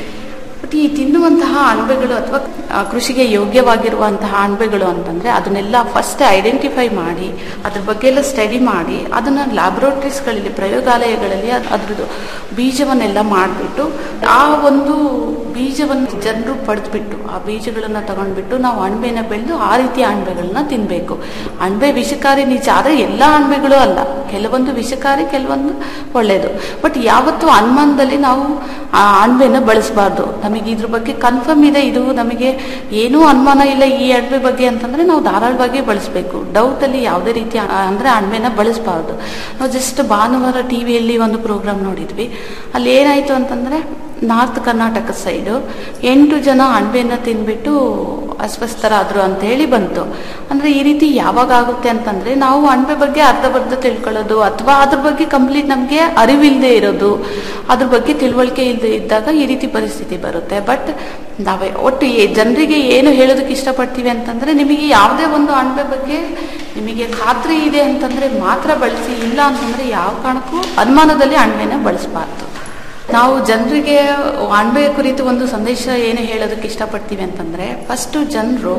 S18: ಬಟ್ ಈ ತಿನ್ನುವಂತಹ ಅಣಬೆಗಳು ಅಥವಾ ಆ, ಕೃಷಿಗೆ ಯೋಗ್ಯವಾಗಿರುವಂತಹ ಅಣಬೆಗಳು ಅಂತಂದ್ರೆ ಅದನ್ನೆಲ್ಲ ಫಸ್ಟ್ ಐಡೆಂಟಿಫೈ ಮಾಡಿ ಅದ್ರ ಬಗ್ಗೆ ಎಲ್ಲ ಸ್ಟಡಿ ಮಾಡಿ ಅದನ್ನ ಲ್ಯಾಬೊರೇಟರೀಸ್ಗಳಲ್ಲಿ ಪ್ರಯೋಗಾಲಯಗಳಲ್ಲಿ ಅದ್- ಅದ್ರದ್ದು ಬೀಜವನ್ನೆಲ್ಲ ಮಾಡಿಬಿಟ್ಟು ಆ ಒಂದು ಬೀಜವನ್ನು ಜನರು ಪಡೆದ್ಬಿಟ್ಟು ಆ ಬೀಜಗಳನ್ನ ತಗೊಂಡ್ಬಿಟ್ಟು ನಾವು ಅಣಬೆನ ಬೆಳೆದು ಆ ರೀತಿಯ ಅಣಬೆಗಳನ್ನ ತಿನ್ಬೇಕು ಅಣಬೆ ವಿಷಕಾರಿ ನಿಜ ಆದ್ರೆ ಎಲ್ಲಾ ಅಣಬೆಗಳು ಅಲ್ಲ ಕೆಲವೊಂದು ವಿಷಕಾರಿ ಕೆಲವೊಂದು ಒಳ್ಳೇದು ಬಟ್ ಯಾವತ್ತು ಅನುಮಾನದಲ್ಲಿ ನಾವು ಆ ಅಣಬೆನ ಬಳಸಬಾರ್ದು ನಮಗೆ ಇದ್ರ ಬಗ್ಗೆ ಕನ್ಫರ್ಮ್ ಇದೆ ಇದು ನಮಗೆ ಏನೂ ಅನುಮಾನ ಇಲ್ಲ ಈ ಅಣಬೆ ಬಗ್ಗೆ ಅಂತಂದ್ರೆ ನಾವು ಧಾರಾಳವಾಗಿ ಬಳಸಬೇಕು ಡೌಟ್ ಅಲ್ಲಿ ಯಾವುದೇ ರೀತಿ ಅ- ಅಂದ್ರೆ ಅಣಬೆನ ಬಳಸಬಾರ್ದು ನಾವು ಜಸ್ಟ್ ಭಾನುವಾರ ಟಿವಿಯಲ್ಲಿ ಒಂದು ಪ್ರೋಗ್ರಾಮ್ ನೋಡಿದ್ವಿ ಅಲ್ಲಿ ಏನಾಯ್ತು ಅಂತಂದ್ರೆ ನಾರ್ತ್ ಕರ್ನಾಟಕ ಸೈಡು ಎಂಟು ಜನ ಅಣಬೆನ ತಿನ್ಬಿಟ್ಟು ಅಸ್ವಸ್ಥರಾದ್ರು ಅಂತ ಹೇಳಿ ಬಂತು ಅಂದ್ರೆ ಈ ರೀತಿ ಯಾವಾಗ ಆಗುತ್ತೆ ಅಂತಂದ್ರೆ ನಾವು ಅಣಬೆ ಬಗ್ಗೆ ಅರ್ಧ ಬರ್ಧ ತಿಳ್ಕೊಳ್ಳೋದು ಅಥವಾ ಅದ್ರ ಬಗ್ಗೆ ಕಂಪ್ಲೀಟ್ ನಮ್ಗೆ ಅರಿವಿಲ್ಲದೆ ಇರೋದು ಅದ್ರ ಬಗ್ಗೆ ತಿಳುವಳಿಕೆ ಇಲ್ಲದೆ ಇದ್ದಾಗ ಈ ರೀತಿ ಪರಿಸ್ಥಿತಿ ಬರುತ್ತೆ ಬಟ್ ನಾವೇ ಒಟ್ಟು ಜನರಿಗೆ ಏನು ಹೇಳೋದಕ್ಕೆ ಇಷ್ಟಪಡ್ತೀವಿ ಅಂತಂದ್ರೆ ನಿಮಗೆ ಯಾವುದೇ ಒಂದು ಅಣಬೆ ಬಗ್ಗೆ ನಿಮಗೆ ಖಾತ್ರಿ ಇದೆ ಅಂತಂದ್ರೆ ಮಾತ್ರ ಬಳಸಿ ಇಲ್ಲ ಅಂತಂದ್ರೆ ಯಾವ ಕಾರಣಕ್ಕೂ ಅನುಮಾನದಲ್ಲಿ ಅಣಬೆನ ಬಳಸಬಾರ್ದು ನಾವು ಜನರಿಗೆ ಅಣಬೆ ಕುರಿತು ಒಂದು ಸಂದೇಶ ಏನು ಹೇಳೋದಕ್ಕೆ ಇಷ್ಟಪಡ್ತೀವಿ ಅಂತಂದ್ರೆ ಫಸ್ಟ್ ಜನರು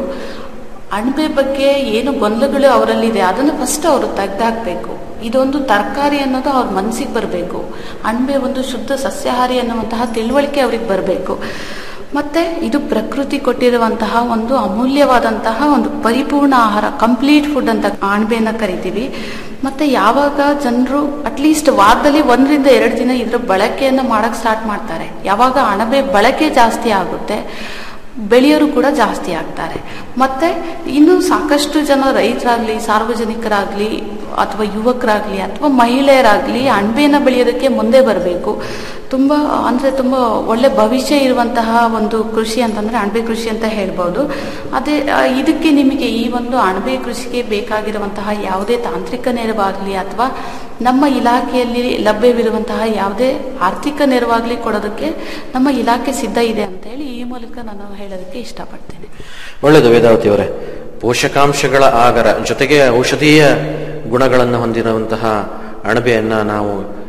S18: ಅಣಬೆ ಬಗ್ಗೆ ಏನು ಗೊಂದಲಗಳು ಅವರಲ್ಲಿದೆ ಅದನ್ನು ಫಸ್ಟ್ ಅವರು ತೆಗ್ದಾಕ್ಬೇಕು ಇದೊಂದು ತರಕಾರಿ ಅನ್ನೋದು ಅವ್ರ ಮನಸ್ಸಿಗೆ ಬರಬೇಕು ಅಣಬೆ ಒಂದು ಶುದ್ಧ ಸಸ್ಯಾಹಾರಿ ಅನ್ನುವಂತಹ ತಿಳುವಳಿಕೆ ಅವ್ರಿಗೆ ಬರಬೇಕು ಮತ್ತೆ ಇದು ಪ್ರಕೃತಿ ಕೊಟ್ಟಿರುವಂತಹ ಒಂದು ಅಮೂಲ್ಯವಾದಂತಹ ಒಂದು ಪರಿಪೂರ್ಣ ಆಹಾರ ಕಂಪ್ಲೀಟ್ ಫುಡ್ ಅಂತ ಅಣಬೆನ ಕರಿತೀವಿ ಮತ್ತೆ ಯಾವಾಗ ಜನರು ಅಟ್ಲೀಸ್ಟ್ ವಾರದಲ್ಲಿ ಒಂದರಿಂದ ಎರಡು ದಿನ ಇದರ ಬಳಕೆಯನ್ನ ಮಾಡಕ್ ಸ್ಟಾರ್ಟ್ ಮಾಡ್ತಾರೆ ಯಾವಾಗ ಅಣಬೆ ಬಳಕೆ ಜಾಸ್ತಿ ಆಗುತ್ತೆ ಬೆಳೆಯೋರು ಕೂಡ ಜಾಸ್ತಿ ಆಗ್ತಾರೆ ಮತ್ತೆ ಇನ್ನು ಸಾಕಷ್ಟು ಜನ ರೈತರಾಗ್ಲಿ ಸಾರ್ವಜನಿಕರಾಗ್ಲಿ ಅಥವಾ ಯುವಕರಾಗ್ಲಿ ಅಥವಾ ಮಹಿಳೆಯರಾಗ್ಲಿ ಅಣಬೆನ ಬೆಳೆಯೋದಕ್ಕೆ ಮುಂದೆ ಬರಬೇಕು ತುಂಬಾ ಅಂದ್ರೆ ತುಂಬಾ ಒಳ್ಳೆ ಭವಿಷ್ಯ ಇರುವಂತಹ ಒಂದು ಕೃಷಿ ಅಂತಂದ್ರೆ ಅಣಬೆ ಕೃಷಿ ಅಂತ ಹೇಳ್ಬೋದು ಅದೇ ಆ, ಇದಕ್ಕೆ ನಿಮಗೆ ಈ ಒಂದು ಅಣಬೆ ಕೃಷಿಗೆ ಬೇಕಾಗಿರುವಂತಹ ಯಾವುದೇ ತಾಂತ್ರಿಕ ನೆರವಾಗ್ಲಿ ಅಥವಾ ನಮ್ಮ ಇಲಾಖೆಯಲ್ಲಿ ಲಭ್ಯವಿರುವಂತಹ ಯಾವುದೇ ಆರ್ಥಿಕ ನೆರವಾಗ್ಲಿ ಕೊಡೋದಕ್ಕೆ ನಮ್ಮ ಇಲಾಖೆ ಸಿದ್ಧ ಇದೆ ಅಂತ ಹೇಳಿ ಈ ಮೂಲಕ ನಾನು ಹೇಳೋದಕ್ಕೆ ಇಷ್ಟಪಡ್ತೇನೆ
S17: ಒಳ್ಳೆಯದು ವೇದಾವತಿ ಅವರೇ ಪೋಷಕಾಂಶಗಳ ಆಗರ ಜೊತೆಗೆ ಔಷಧೀಯ ಗುಣಗಳನ್ನು ಹೊಂದಿರುವಂತಹ ಅಣಬೆಯನ್ನ ನಾವು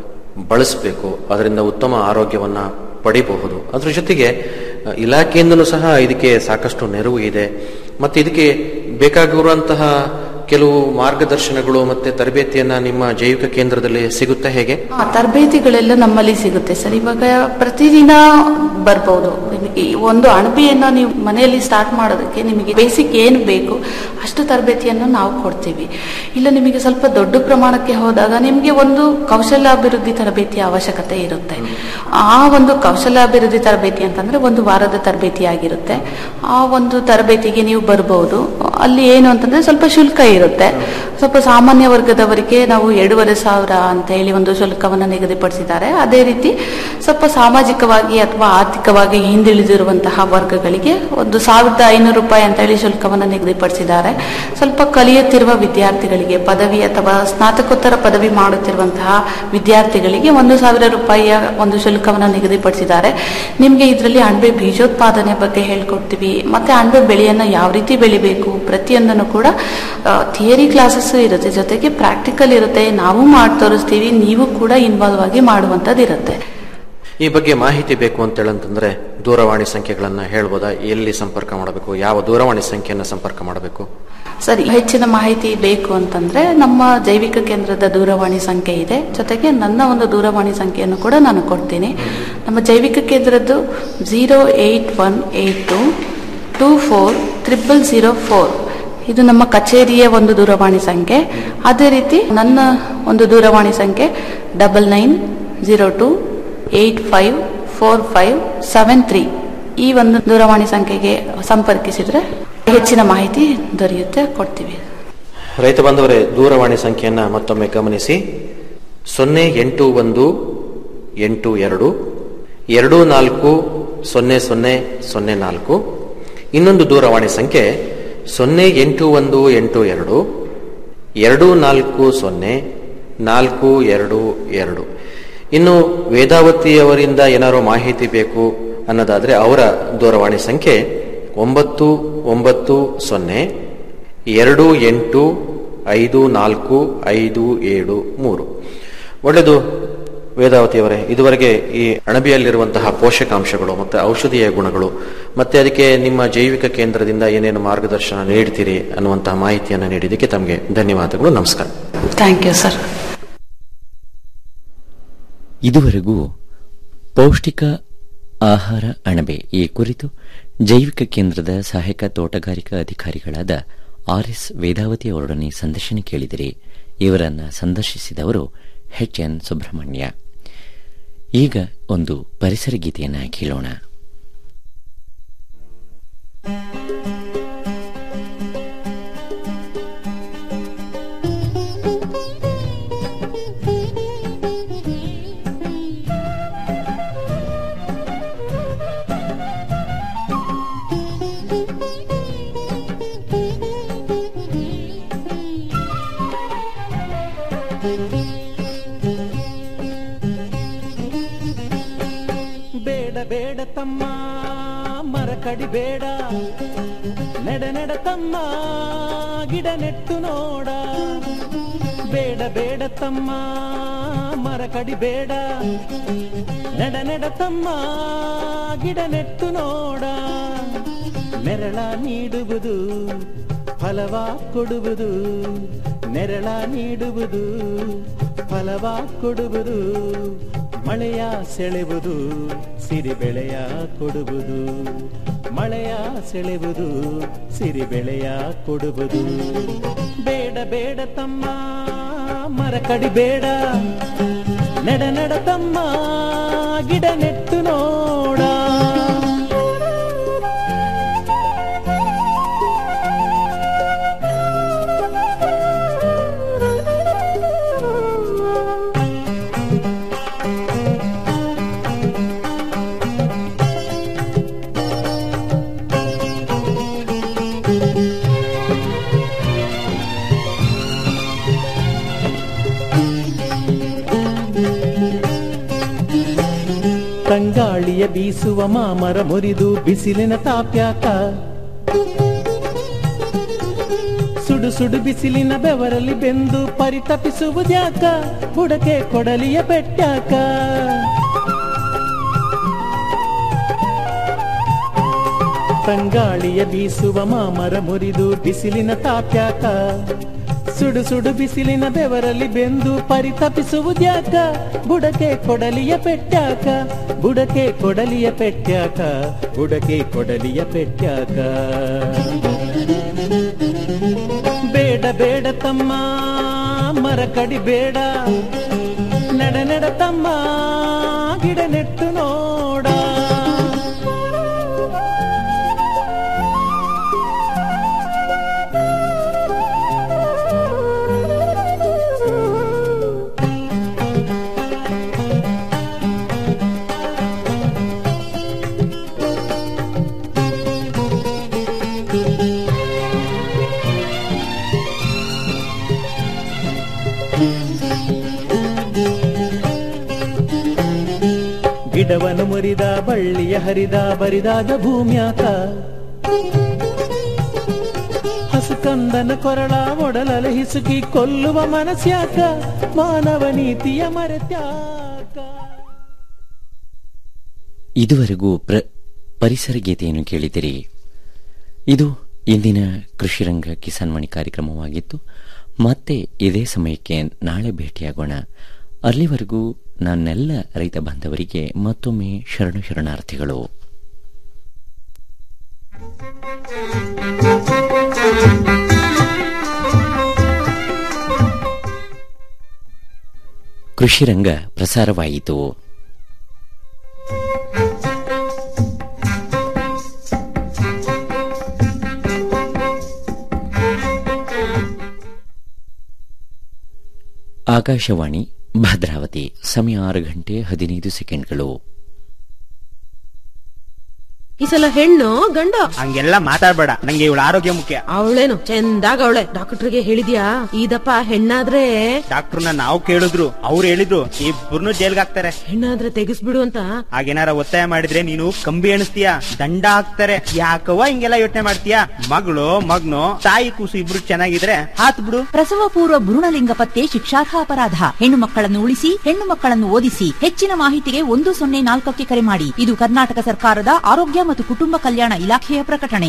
S17: ಬಳಸಬೇಕು ಅದರಿಂದ ಉತ್ತಮ ಆರೋಗ್ಯವನ್ನ ಪಡಿಬಹುದು ಅದ್ರ ಜೊತೆಗೆ ಅ, ಇಲಾಖೆಯಿಂದಲೂ ಸಹ ಇದಕ್ಕೆ ಸಾಕಷ್ಟು ನೆರವು ಇದೆ ಮತ್ತೆ ಇದಕ್ಕೆ ಬೇಕಾಗಿರುವಂತಹ ಕೆಲವು ಮಾರ್ಗದರ್ಶನಗಳು ಮತ್ತೆ ತರಬೇತಿಯನ್ನ ನಿಮ್ಮ ಜೈವಿಕ ಕೇಂದ್ರದಲ್ಲಿ ಸಿಗುತ್ತಾ ಹೇಗೆ
S18: ಆ ತರಬೇತಿಗಳೆಲ್ಲ ನಮ್ಮಲ್ಲಿ ಸಿಗುತ್ತೆ ಸರ್ ಇವಾಗ ಪ್ರತಿದಿನ ಬರ್ಬೋದು ನಿಮಗೆ ಈ ಒಂದು ಅಣಬೆಯನ್ನ ನೀವು ಮನೆಯಲ್ಲಿ ಸ್ಟಾರ್ಟ್ ಮಾಡೋದಕ್ಕೆ ನಿಮಗೆ ಬೇಸಿಕ್ ಏನು ಬೇಕು ಅಷ್ಟು ತರಬೇತಿಯನ್ನು ನಾವು ಕೊಡ್ತೀವಿ ಇಲ್ಲ ನಿಮಗೆ ಸ್ವಲ್ಪ ದೊಡ್ಡ ಪ್ರಮಾಣಕ್ಕೆ ಹೋದಾಗ ನಿಮಗೆ ಒಂದು ಕೌಶಲ್ಯಾಭಿವೃದ್ಧಿ ತರಬೇತಿಯ ಅವಶ್ಯಕತೆ ಇರುತ್ತೆ ಆ ಒಂದು ಕೌಶಲ್ಯಾಭಿವೃದ್ಧಿ ತರಬೇತಿ ಅಂತಂದ್ರೆ ಒಂದು ವಾರದ ತರಬೇತಿ ಆಗಿರುತ್ತೆ ಆ ಒಂದು ತರಬೇತಿಗೆ ನೀವು ಬರ್ಬೋದು ಅಲ್ಲಿ ಏನು ಅಂತಂದ್ರೆ ಸ್ವಲ್ಪ ಶುಲ್ಕ ಇರುತ್ತೆ ಸ್ವಲ್ಪ ಸಾಮಾನ್ಯ ವರ್ಗದವರಿಗೆ ನಾವು ಎರಡೂವರೆ ಸಾವಿರ ಅಂತ ಹೇಳಿ ಒಂದು ಶುಲ್ಕವನ್ನು ನಿಗದಿಪಡಿಸಿದ್ದಾರೆ ಅದೇ ರೀತಿ ಸ್ವಲ್ಪ ಸಾಮಾಜಿಕವಾಗಿ ಅಥವಾ ಆರ್ಥಿಕವಾಗಿ ಹಿಂದುಳಿದಿರುವಂತಹ ವರ್ಗಗಳಿಗೆ ಒಂದು ಸಾವಿರದ ಐನೂರು ರೂಪಾಯಿ ಅಂತ ಹೇಳಿ ಶುಲ್ಕವನ್ನು ನಿಗದಿಪಡಿಸಿದ್ದಾರೆ ಸ್ವಲ್ಪ ಕಲಿಯುತ್ತಿರುವ ವಿದ್ಯಾರ್ಥಿಗಳಿಗೆ ಪದವಿ ಅಥವಾ ಸ್ನಾತಕೋತ್ತರ ಪದವಿ ಮಾಡುತ್ತಿರುವಂತಹ ವಿದ್ಯಾರ್ಥಿಗಳಿಗೆ ಒಂದು ಸಾವಿರ ರೂಪಾಯಿಯ ಒಂದು ಶುಲ್ಕವನ್ನು ನಿಗದಿಪಡಿಸಿದ್ದಾರೆ ನಿಮಗೆ ಇದರಲ್ಲಿ ಅಣಬೆ ಬೀಜೋತ್ಪಾದನೆ ಬಗ್ಗೆ ಹೇಳ್ಕೊಡ್ತೀವಿ ಮತ್ತೆ ಅಣಬೆ ಬೆಳೆಯನ್ನ ಯಾವ ರೀತಿ ಬೆಳಿಬೇಕು ಪ್ರತಿಯೊಂದನ್ನು ಕೂಡ ಥಿಯರಿ ಕ್ಲಾಸಸ್ ಇರುತ್ತೆ ಜೊತೆಗೆ ಪ್ರಾಕ್ಟಿಕಲ್ ಇರುತ್ತೆ ನಾವು ಮಾಡಿ ತೋರಿಸ್ತೀವಿ ನೀವು ಕೂಡ ಇನ್ವಾಲ್ವ್ ಆಗಿ ಮಾಡುವಂತದ್ದು ಇರುತ್ತೆ
S17: ಈ ಬಗ್ಗೆ ಮಾಹಿತಿ ಬೇಕು ಅಂತೇಳಂತಂದ್ರೆ ದೂರವಾಣಿ ಸಂಖ್ಯೆಗಳನ್ನ ಹೇಳ್ಬೋದಾ ಎಲ್ಲಿ ಸಂಪರ್ಕ ಮಾಡಬೇಕು ಯಾವ ದೂರವಾಣಿ ಸಂಖ್ಯೆಯನ್ನು ಸಂಪರ್ಕ ಮಾಡಬೇಕು
S18: ಸರಿ ಹೆಚ್ಚಿನ ಮಾಹಿತಿ ಬೇಕು ಅಂತಂದ್ರೆ ನಮ್ಮ ಜೈವಿಕ ಕೇಂದ್ರದ ದೂರವಾಣಿ ಸಂಖ್ಯೆ ಇದೆ ಜೊತೆಗೆ ನನ್ನ ಒಂದು ದೂರವಾಣಿ ಸಂಖ್ಯೆಯನ್ನು ಕೂಡ ನಾನು ಕೊಡ್ತೀನಿ ನಮ್ಮ ಜೈವಿಕ ಕೇಂದ್ರದ್ದು zero eight one eight two two four triple zero four ಇದು ನಮ್ಮ ಕಚೇರಿಯ ಒಂದು ದೂರವಾಣಿ ಸಂಖ್ಯೆ ಅದೇ ರೀತಿ ನನ್ನ ಒಂದು ದೂರವಾಣಿ ಸಂಖ್ಯೆ double nine zero two eight five four five seven three ಈ ಒಂದು ದೂರವಾಣಿ ಸಂಖ್ಯೆಗೆ ಸಂಪರ್ಕಿಸಿದ್ರೆ ಹೆಚ್ಚಿನ ಮಾಹಿತಿ ದೊರೆಯುತ್ತೆ ಕೊಡ್ತೀವಿ
S17: ರೈತ ಬಾಂಧವರೇ ದೂರವಾಣಿ ಸಂಖ್ಯೆಯನ್ನ ಮತ್ತೊಮ್ಮೆ ಗಮನಿಸಿ ಸೊನ್ನೆ ಎಂಟು ಒಂದು ಎಂಟು ಎರಡು ಎರಡು ನಾಲ್ಕು ಸೊನ್ನೆ ಸೊನ್ನೆ ಸೊನ್ನೆ ನಾಲ್ಕು ಇನ್ನೊಂದು ದೂರವಾಣಿ ಸಂಖ್ಯೆ ಸೊನ್ನೆ ಎಂಟು ಒಂದು ಎಂಟು ಎರಡು ಎರಡು ನಾಲ್ಕು ಸೊನ್ನೆ ನಾಲ್ಕು ಎರಡು ಎರಡು ಇನ್ನು ವೇದಾವತಿಯವರಿಂದ ಏನಾದ್ರು ಮಾಹಿತಿ ಬೇಕು ಅನ್ನೋದಾದ್ರೆ ಅವರ ದೂರವಾಣಿ ಸಂಖ್ಯೆ ಒಂಬತ್ತು ಒಂಬತ್ತು ಸೊನ್ನೆ ಎರಡು ಎಂಟು ಐದು ನಾಲ್ಕು ಐದು ಏಳು ಮೂರು ಒಳ್ಳೆಯದು ವೇದಾವತಿಯವರೇ ಇದುವರೆಗೆ ಈ ಅಣಬೆಯಲ್ಲಿರುವಂತಹ ಪೋಷಕಾಂಶಗಳು ಮತ್ತು ಔಷಧೀಯ ಗುಣಗಳು ಮತ್ತೆ ಅದಕ್ಕೆ ನಿಮ್ಮ ಜೈವಿಕ ಕೇಂದ್ರದಿಂದ ಏನೇನು ಮಾರ್ಗದರ್ಶನ ನೀಡ್ತೀರಿ ಅನ್ನುವಂತಹ ಮಾಹಿತಿಯನ್ನು ನೀಡಿದ್ದಕ್ಕೆ ತಮಗೆ ಧನ್ಯವಾದಗಳು ನಮಸ್ಕಾರ
S18: ಥ್ಯಾಂಕ್ ಯು ಸರ್
S1: ಇದುವರೆಗೂ ಪೌಷ್ಟಿಕ ಆಹಾರ ಅಣಬೆ ಈ ಕುರಿತು ಜೈವಿಕ ಕೇಂದ್ರದ ಸಹಾಯಕ ತೋಟಗಾರಿಕಾ ಅಧಿಕಾರಿಗಳಾದ ಆರ್ ಎಸ್ ವೇದಾವತಿ ಅವರೊಡನೆ ಸಂದರ್ಶನ ಕೇಳಿದಿರಿ ಇವರನ್ನ ಸಂದರ್ಶಿಸಿದವರು ಎಚ್ ಎನ್ ಸುಬ್ರಹ್ಮಣ್ಯ ಈಗ ಒಂದು ಪರಿಸರ ಗೀತೆಯನ್ನ ಕೇಳೋಣ
S19: ಬೇಡ ಬೇಡ ತಮ್ಮ ಮರ ಕಡಿಬೇಡ ನೆಡ ನೆಡ ತಮ್ಮ ಗಿಡ ನೆಟ್ಟು ನೋಡ ಬೇಡ ಬೇಡ ತಮ್ಮ ಮರ ಕಡಿಬೇಡ ನೆಡ ನೆಡ ತಮ್ಮ ಗಿಡ ನೆಟ್ಟು ನೋಡ ನೆರಳ ನೀಡುವುದು ಫಲವ ಕೊಡುವುದು ನೆರಳ ನೀಡುವುದು ಫಲವ ಕೊಡುವುದು ಮಳೆಯ ಸೆಳೆವುದು ಸಿರಿ ಬೆಳೆಯ ಕೊಡುವುದು ಮಳೆಯ ಸೆಳೆವುದು ಸಿರಿ ಬೆಳೆಯ ಕೊಡುವುದು ಬೇಡ ಬೇಡ ತಮ್ಮ ಮರ ಕಡಿಬೇಡ ನೆಡ ನೆಡ ತಮ್ಮ ಗಿಡ ನೆಟ್ಟು ನೋಡ ತಂಗಾಳಿಯ ಬೀಸುವ ಮಾಮರ ಮುರಿದು ಬಿಸಿಲಿನ ತಾಪ್ಯಾಕ ಸುಡು ಸುಡು ಬಿಸಿಲಿನ ಬೆವರಲ್ಲಿ ಬೆಂದು ಪರಿತಪಿಸುವುದ್ಯಾಕ ಬುಡಕೆ ಕೊಡಲಿಯ ಬೆಟ್ಟಾಕ ತಂಗಾಳಿಯ ಬೀಸುವ ಮಾಮರ ಮುರಿದು ಬಿಸಿಲಿನ ತಾಪ್ಯಾಕ ಸುಡು ಸುಡು ಬಿಸಿಲಿನ ಬೆವರಲ್ಲಿ ಬೆಂದು ಪರಿತಪಿಸುವುದ್ಯಾಕ ಬುಡಕೆ ಕೊಡಲಿಯ ಪೆಟ್ಟಾಕ ಬುಡಕೆ ಕೊಡಲಿಯ ಪೆಟ್ಟಾಕ ಬುಡಕೆ ಕೊಡಲಿಯ ಪೆಟ್ಟಾಕ ಬೇಡ ಬೇಡ ತಮ್ಮ ಮರ ಕಡಿಬೇಡ ನಡ ನಡ ತಮ್ಮ ಗಿಡ ನೆಟ್ಟು ನೋಡ ಗಿಡವನ್ನು ಮುರಿದ ಬಳ್ಳಿಯ ಹರಿದ ಬರಿದಾದ ಭೂಮ್ಯಾಕ ಹಸುಕಂದನ ಕೊರಳ ಒಡಲಲೆ ಹಿಸುಕಿ ಕೊಲ್ಲುವ ಮನಸ್ಯಾಕ ಮಾನವ ನೀತಿಯ ಮರೆತ್ಯಾಕ
S1: ಇದುವರೆಗೂ ಪ್ರ ಪರಿಸರ ಗೀತೆಯನ್ನು ಕೇಳಿದಿರಿ ಇದು ಇಂದಿನ ಕೃಷಿರಂಗ ಕಿಸಾನ್ ಮಣಿ ಕಾರ್ಯಕ್ರಮವಾಗಿತ್ತು ಮತ್ತೆ ಇದೇ ಸಮಯಕ್ಕೆ ನಾಳೆ ಭೇಟಿಯಾಗೋಣ ಅಲ್ಲಿವರೆಗೂ ನನ್ನೆಲ್ಲ ರೈತ ಬಾಂಧವರಿಗೆ ಮತ್ತೊಮ್ಮೆ ಶರಣು ಶರಣಾರ್ಥಿಗಳು ಕೃಷಿರಂಗ ಪ್ರಸಾರವಾಯಿತು ಆಕಾಶವಾಣಿ ಭದ್ರಾವತಿ ಸಮಯ ಆರು ಗಂಟೆ ಹದಿನೈದು ಸೆಕೆಂಡ್ಗಳು
S20: ಈ ಸಲ ಹೆಣ್ಣು ಗಂಡು
S14: ಹಂಗೆಲ್ಲ ಮಾತಾಡ್ಬೇಡ ನಂಗೆ ಇವಳ ಆರೋಗ್ಯ ಮುಖ್ಯ
S20: ಅವಳೇನು ಚಂದಾಗ ಅವಳೆ ಡಾಕ್ಟರ್ಗೆ ಹೇಳಿದ್ಯಾ ಇದಪ್ಪ ಹೆಣ್ಣಾದ್ರೆ
S14: ಡಾಕ್ಟರ್ನ ನಾವು ಕೇಳಿದ್ರು ಅವ್ರು ಹೇಳಿದ್ರು ಇಬ್ಬರನ್ನು ಜೈಲ್ಗೆ ಹಾಕ್ತಾರೆ
S20: ಹೆಣ್ಣಾದ್ರೆ ತೆಗಿಸ್ಬಿಡು ಅಂತ
S14: ಹಾಗೇನಾರ ಒತ್ತಾಯ ಮಾಡಿದ್ರೆ ನೀನು ಕಂಬಿ ಎಣಿಸ್ತೀಯ ದಂಡ ಹಾಕ್ತಾರೆ ಯಾಕವ್ವ ಹಿಂಗೆಲ್ಲ ಯೋಚನೆ ಮಾಡ್ತೀಯ ಮಗಳು ಮಗ್ನು ತಾಯಿ ಕೂಸು ಇಬ್ರು ಚೆನ್ನಾಗಿದ್ರೆ ಹಾತ್ ಬಿಡು
S8: ಪ್ರಸವ ಪೂರ್ವ ಭ್ರೂಣಲಿಂಗ ಪತ್ತೆ ಶಿಕ್ಷಾರ್ಹ ಅಪರಾಧ ಹೆಣ್ಣು ಮಕ್ಕಳನ್ನು ಉಳಿಸಿ ಹೆಣ್ಣು ಮಕ್ಕಳನ್ನು ಓದಿಸಿ ಹೆಚ್ಚಿನ ಮಾಹಿತಿಗೆ ಒಂದು ಸೊನ್ನೆ ನಾಲ್ಕಕ್ಕೆ ಕರೆ ಮಾಡಿ ಇದು ಕರ್ನಾಟಕ ಸರ್ಕಾರದ ಆರೋಗ್ಯ ಮತ್ತು ಕುಟುಂಬ ಕಲ್ಯಾಣ ಇಲಾಖೆಯ ಪ್ರಕಟಣೆ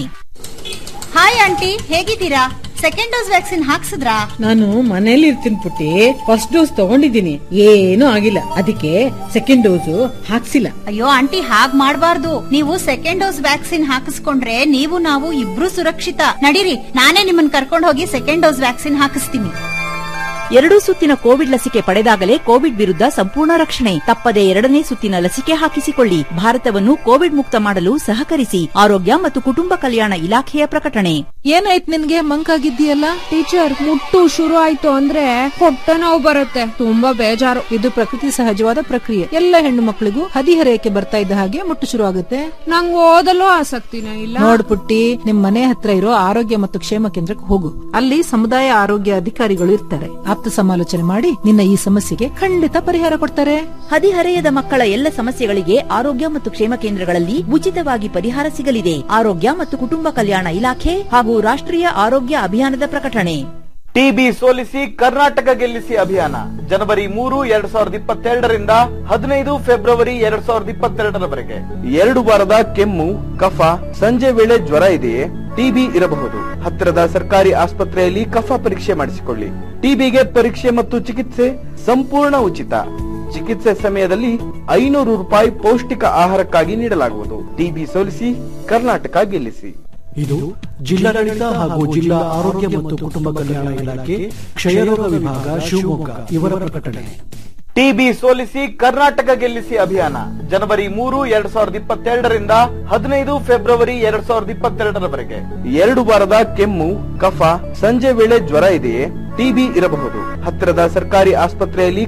S21: ಹಾಯ್ ಆಂಟಿ ಹೇಗಿದ್ದೀರಾ ಸೆಕೆಂಡ್ ಡೋಸ್ ವ್ಯಾಕ್ಸಿನ್ ಹಾಕ್ಸಿದ್ರಾ
S12: ನಾನು ಮನೇಲಿ ಇರ್ತೀನಿ ಪುಟ್ಟಿ ಫಸ್ಟ್ ಡೋಸ್ ತಗೊಂಡಿದ್ದೀನಿ ಏನೂ ಆಗಿಲ್ಲ ಅದಕ್ಕೆ ಸೆಕೆಂಡ್ ಡೋಸ್ ಹಾಕ್ಸಿಲ್ಲ
S21: ಅಯ್ಯೋ ಆಂಟಿ ಹಾಗ್ ಮಾಡ್ಬಾರ್ದು ನೀವು ಸೆಕೆಂಡ್ ಡೋಸ್ ವ್ಯಾಕ್ಸಿನ್ ಹಾಕಿಸ್ಕೊಂಡ್ರೆ ನೀವು ನಾವು ಇಬ್ರು ಸುರಕ್ಷಿತ ನಡೀರಿ ನಾನೇ ನಿಮ್ಮನ್ನ ಕರ್ಕೊಂಡು ಹೋಗಿ ಸೆಕೆಂಡ್ ಡೋಸ್ ವ್ಯಾಕ್ಸಿನ್ ಹಾಕಿಸ್ತೀನಿ
S8: ಎರಡೂ ಸುತ್ತಿನ ಕೋವಿಡ್ ಲಸಿಕೆ ಪಡೆದಾಗಲೇ ಕೋವಿಡ್ ವಿರುದ್ಧ ಸಂಪೂರ್ಣ ರಕ್ಷಣೆ ತಪ್ಪದೆ ಎರಡನೇ ಸುತ್ತಿನ ಲಸಿಕೆ ಹಾಕಿಸಿಕೊಳ್ಳಿ ಭಾರತವನ್ನು ಕೋವಿಡ್ ಮುಕ್ತ ಮಾಡಲು ಸಹಕರಿಸಿ ಆರೋಗ್ಯ ಮತ್ತು ಕುಟುಂಬ ಕಲ್ಯಾಣ ಇಲಾಖೆಯ ಪ್ರಕಟಣೆ
S16: ಏನಾಯ್ತು ನಿನ್ಗೆ ಮಂಕಾಗಿದ್ದೀಯಲ್ಲ ಟೀಚರ್ ಮುಟ್ಟು ಶುರು ಆಯ್ತು ಅಂದ್ರೆ ಹೊಟ್ಟೆ ನೋವು ಬರುತ್ತೆ ತುಂಬಾ ಬೇಜಾರು
S12: ಇದು ಪ್ರಕೃತಿ ಸಹಜವಾದ ಪ್ರಕ್ರಿಯೆ ಎಲ್ಲ ಹೆಣ್ಣು ಮಕ್ಕಳಿಗೂ ಹದಿಹರೆಯಕ್ಕೆ ಬರ್ತಾ ಇದ್ದ ಹಾಗೆ ಮುಟ್ಟು ಶುರು ಆಗುತ್ತೆ
S16: ನಂಗೆ ಓದಲು ಆಸಕ್ತಿನೇ ಇಲ್ಲ
S12: ನೋಡ್ ಪುಟ್ಟಿ ನಿಮ್ ಮನೆ ಹತ್ರ ಇರೋ ಆರೋಗ್ಯ ಮತ್ತು ಕ್ಷೇಮ ಕೇಂದ್ರಕ್ಕೆ ಹೋಗು ಅಲ್ಲಿ ಸಮುದಾಯ ಆರೋಗ್ಯ ಅಧಿಕಾರಿಗಳು ಇರ್ತಾರೆ ಆಪ್ತ ಸಮಾಲೋಚನೆ ಮಾಡಿ ನಿನ್ನ ಈ ಸಮಸ್ಯೆಗೆ ಖಂಡಿತ ಪರಿಹಾರ ಕೊಡ್ತಾರೆ
S8: ಹದಿಹರೆಯದ ಮಕ್ಕಳ ಎಲ್ಲ ಸಮಸ್ಯೆಗಳಿಗೆ ಆರೋಗ್ಯ ಮತ್ತು ಕ್ಷೇಮ ಕೇಂದ್ರಗಳಲ್ಲಿ ಉಚಿತವಾಗಿ ಪರಿಹಾರ ಸಿಗಲಿದೆ ಆರೋಗ್ಯ ಮತ್ತು ಕುಟುಂಬ ಕಲ್ಯಾಣ ಇಲಾಖೆ ಹಾಗೂ ರಾಷ್ಟ್ರೀಯ ಆರೋಗ್ಯ ಅಭಿಯಾನದ ಪ್ರಕಟಣೆ
S22: ಟಿಬಿ ಸೋಲಿಸಿ ಕರ್ನಾಟಕ ಗೆಲ್ಲಿಸಿ ಅಭಿಯಾನ ಜನವರಿ ಮೂರು ಎರಡ್ ಸಾವಿರದ ಇಪ್ಪತ್ತೆರಡರಿಂದ ಹದಿನೈದು ಫೆಬ್ರವರಿ ಎರಡ್ ಸಾವಿರದ ಇಪ್ಪತ್ತೆರಡರವರೆಗೆ ಎರಡು ವಾರದ ಕೆಮ್ಮು ಕಫ ಸಂಜೆ ವೇಳೆ ಜ್ವರ ಇದೆಯೇ ಟಿಬಿ ಇರಬಹುದು ಹತ್ತಿರದ ಸರ್ಕಾರಿ ಆಸ್ಪತ್ರೆಯಲ್ಲಿ ಕಫ ಪರೀಕ್ಷೆ ಮಾಡಿಸಿಕೊಳ್ಳಿ ಟಿಬಿಗೆ ಪರೀಕ್ಷೆ ಮತ್ತು ಚಿಕಿತ್ಸೆ ಸಂಪೂರ್ಣ ಉಚಿತ ಚಿಕಿತ್ಸೆ ಸಮಯದಲ್ಲಿ ಐನೂರು ರೂಪಾಯಿ ಪೌಷ್ಟಿಕ ಆಹಾರಕ್ಕಾಗಿ ನೀಡಲಾಗುವುದು ಟಿಬಿ ಸೋಲಿಸಿ ಕರ್ನಾಟಕ ಗೆಲ್ಲಿಸಿ
S19: ಇದು ಜಿಲ್ಲಾಡಳಿತ ಹಾಗೂ ಜಿಲ್ಲಾ ಆರೋಗ್ಯ ಮತ್ತು ಕುಟುಂಬ ಕಲ್ಯಾಣ ಇಲಾಖೆ ಕ್ಷಯರೋಗ ವಿಭಾಗ ಶಿವಮೊಗ್ಗ ಇವರ ಪ್ರಕಟಣೆ
S22: ಟಿಬಿ ಸೋಲಿಸಿ ಕರ್ನಾಟಕ ಗೆಲ್ಲಿಸಿ ಅಭಿಯಾನ ಜನವರಿ ಮೂರು ಎರಡ್ ಸಾವಿರದ ಇಪ್ಪತ್ತೆರಡರಿಂದ ಹದಿನೈದು ಫೆಬ್ರವರಿ ಎರಡ್ ಸಾವಿರದ ಇಪ್ಪತ್ತೆರಡರವರೆಗೆ ಎರಡು ವಾರದ ಕೆಮ್ಮು ಕಫ ಸಂಜೆ ವೇಳೆ ಜ್ವರ ಇದೆಯೇ ಟಿಬಿ ಇರಬಹುದು ಹತ್ತಿರದ ಸರ್ಕಾರಿ ಆಸ್ಪತ್ರೆಯಲ್ಲಿ